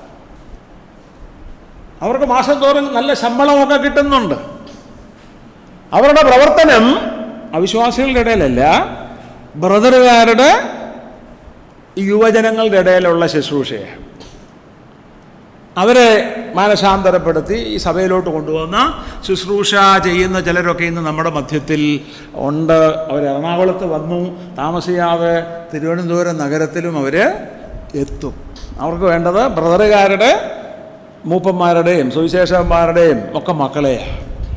അവർക്ക് മാസം തോറും നല്ല ശമ്പളമൊക്കെ കിട്ടുന്നുണ്ട് അവരുടെ പ്രവർത്തനം അവിശ്വാസികളുടെ ഇടയിലല്ല ബ്രദറുകാരുടെ യുവജനങ്ങളുടെ ഇടയിലുള്ള ശുശ്രൂഷയാണ് അവരെ മാനസാന്തരപ്പെടുത്തി ഈ സഭയിലോട്ട് കൊണ്ടുവന്ന ശുശ്രൂഷ ചെയ്യുന്ന ചിലരൊക്കെ ഇന്ന് നമ്മുടെ മധ്യത്തിൽ ഉണ്ട് അവർ എറണാകുളത്ത് വന്നു താമസിയാതെ തിരുവനന്തപുരം നഗരത്തിലും അവർ എത്തും അവർക്ക് വേണ്ടത് ബ്രദറുകാരുടെ മൂപ്പന്മാരുടെയും സുവിശേഷന്മാരുടെയും ഒക്കെ മക്കളെയാണ്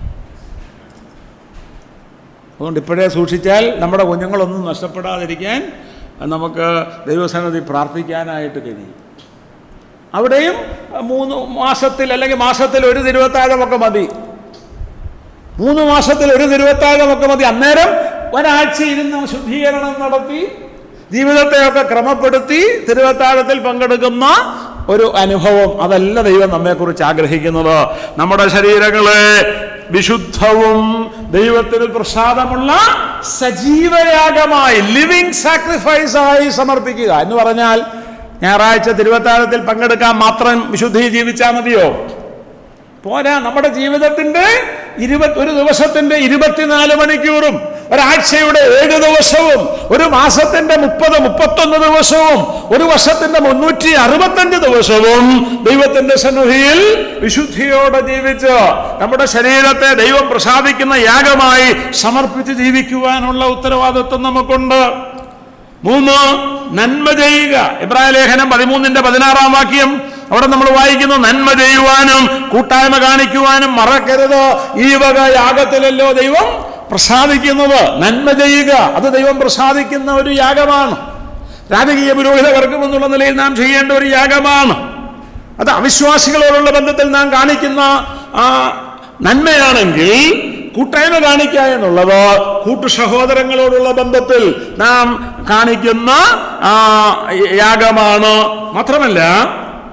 അതുകൊണ്ട് ഇപ്പോഴേ സൂക്ഷിച്ചാൽ നമ്മുടെ കുഞ്ഞുങ്ങളൊന്നും നഷ്ടപ്പെടാതിരിക്കാൻ നമുക്ക് ദൈവസന്നദ്ധി പ്രാർത്ഥിക്കാനായിട്ട് കഴിയും അവിടെയും മൂന്ന് മാസത്തിൽ അല്ലെങ്കിൽ മാസത്തിൽ ഒരു തിരുവത്താഴമൊക്കെ മതി മൂന്ന് മാസത്തിൽ ഒരു തിരുവത്താഴമൊക്കെ മതി അന്നേരം ഒരാഴ്ച ഇരുന്ന് ശുദ്ധീകരണം നടത്തി ജീവിതത്തെയൊക്കെ ക്രമപ്പെടുത്തി തിരുവത്താഴത്തിൽ പങ്കെടുക്കുന്ന ഒരു അനുഭവം അതല്ല ദൈവം നമ്മെക്കുറിച്ച് ആഗ്രഹിക്കുന്നത് നമ്മുടെ ശരീരങ്ങളെ വിശുദ്ധവും ദൈവത്തിന് പ്രസാദമുള്ള സജീവയാഗമായി ലിവിങ് സാക്രിഫൈസായി സമർപ്പിക്കുക എന്ന് പറഞ്ഞാൽ ഞായറാഴ്ച തിരുവത്താഴത്തിൽ പങ്കെടുക്കാൻ മാത്രം വിശുദ്ധി ജീവിച്ചാൽ മതിയോ പോരാ നമ്മുടെ ജീവിതത്തിന്റെ ഇരുപത് ഒരു ദിവസത്തിന്റെ ഇരുപത്തിനാല് മണിക്കൂറും ഒരാഴ്ചയുടെ ഏഴ് ദിവസവും ഒരു മാസത്തിന്റെ മുപ്പത് മുപ്പത്തൊന്ന് ദിവസവും ഒരു വർഷത്തിന്റെ മുന്നൂറ്റി അറുപത്തഞ്ച് ദിവസവും ദൈവത്തിന്റെ സന്നിധിയിൽ വിശുദ്ധിയോടെ ജീവിച്ച് നമ്മുടെ ശരീരത്തെ ദൈവം പ്രസാദിക്കുന്ന യാഗമായി സമർപ്പിച്ച് ജീവിക്കുവാനുള്ള ഉത്തരവാദിത്വം നമുക്കുണ്ട് മൂന്ന് നന്മ ചെയ്യുക ഇബ്രാഹിം ലേഖനം പതിമൂന്നിന്റെ പതിനാറാം വാക്യം അവിടെ നമ്മൾ വായിക്കുന്നു നന്മ ചെയ്യുവാനും കൂട്ടായ്മ കാണിക്കുവാനും മറക്കരുത് ഈ വക യാഗത്തിലല്ലോ ദൈവം പ്രസാദിക്കുന്നത് നന്മ ചെയ്യുക അത് ദൈവം പ്രസാദിക്കുന്ന ഒരു യാഗമാണ് രാജകീയ പുരോഹിത വർഗം എന്നുള്ള നിലയിൽ നാം ചെയ്യേണ്ട ഒരു യാഗമാണ് അത് അവിശ്വാസികളോടുള്ള ബന്ധത്തിൽ നാം കാണിക്കുന്ന ആ നന്മയാണെങ്കിൽ കൂട്ടായ്മ കാണിക്കുക എന്നുള്ളത് കൂട്ടു സഹോദരങ്ങളോടുള്ള ബന്ധത്തിൽ നാം കാണിക്കുന്ന ആ, യാഗമാണ് മാത്രമല്ല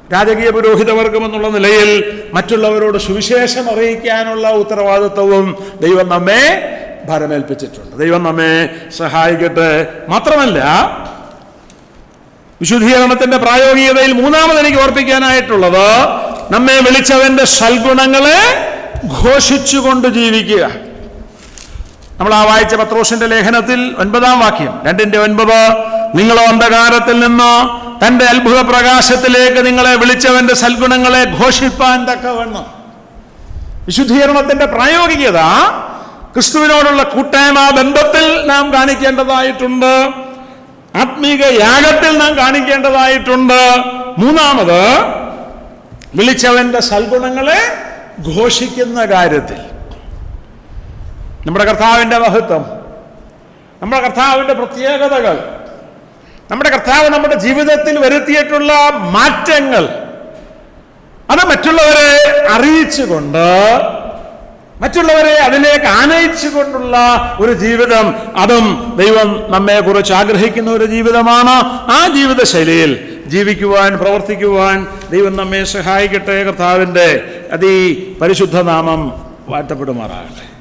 രാജകീയ പുരോഹിതവർഗം എന്നുള്ള നിലയിൽ മറ്റുള്ളവരോട് സുവിശേഷം അറിയിക്കാനുള്ള ഉത്തരവാദിത്വവും ദൈവം നമ്മെ ഭരമേൽപ്പിച്ചിട്ടുണ്ട് ദൈവം നമ്മെ സഹായിക്കട്ടെ മാത്രമല്ല വിശുദ്ധീകരണത്തിന്റെ പ്രായോഗികതയിൽ മൂന്നാമത് എനിക്ക് ഓർപ്പിക്കാനായിട്ടുള്ളത് നമ്മെ വിളിച്ചവന്റെ സൽഗുണങ്ങളെ ഘോഷിച്ചുകൊണ്ട് ജീവിക്കുക നമ്മൾ ആ വായിച്ച പത്രോസിന്റെ ലേഖനത്തിൽ ഒൻപതാം വാക്യം രണ്ടിന്റെ ഒൻപത് നിങ്ങളോ അന്ധകാരത്തിൽ നിന്ന് തന്റെ അത്ഭുത പ്രകാശത്തിലേക്ക് നിങ്ങളെ വിളിച്ചവന്റെ സൽഗുണങ്ങളെ ഘോഷിപ്പാൻ തക്കവണ്ണം വിശുദ്ധീകരണത്തിന്റെ പ്രായോഗികത ക്രിസ്തുവിനോടുള്ള കൂട്ടായ്മ ബന്ധത്തിൽ നാം കാണിക്കേണ്ടതായിട്ടുണ്ട് ആത്മീക യാഗത്തിൽ നാം കാണിക്കേണ്ടതായിട്ടുണ്ട് മൂന്നാമത് വിളിച്ചവന്റെ സൽഗുണങ്ങളെ ഘോഷിക്കുന്ന കാര്യത്തിൽ നമ്മുടെ കർത്താവിൻ്റെ മഹത്വം നമ്മുടെ കർത്താവിൻ്റെ പ്രത്യേകതകൾ നമ്മുടെ കർത്താവ് നമ്മുടെ ജീവിതത്തിൽ വരുത്തിയിട്ടുള്ള മാറ്റങ്ങൾ അത് മറ്റുള്ളവരെ അറിയിച്ചുകൊണ്ട് മറ്റുള്ളവരെ അതിലേക്ക് ആനയിച്ചുകൊണ്ടുള്ള ഒരു ജീവിതം അതും ദൈവം നമ്മെ കുറിച്ച് ആഗ്രഹിക്കുന്ന ഒരു ജീവിതമാണ് ആ ജീവിത ശൈലിയിൽ ജീവിക്കുവാൻ പ്രവർത്തിക്കുവാൻ ദൈവം നമ്മെ സഹായിക്കട്ടെ കർത്താവിൻ്റെ അതി പരിശുദ്ധ നാമം വാഴ്ത്തപ്പെടുമാറാകട്ടെ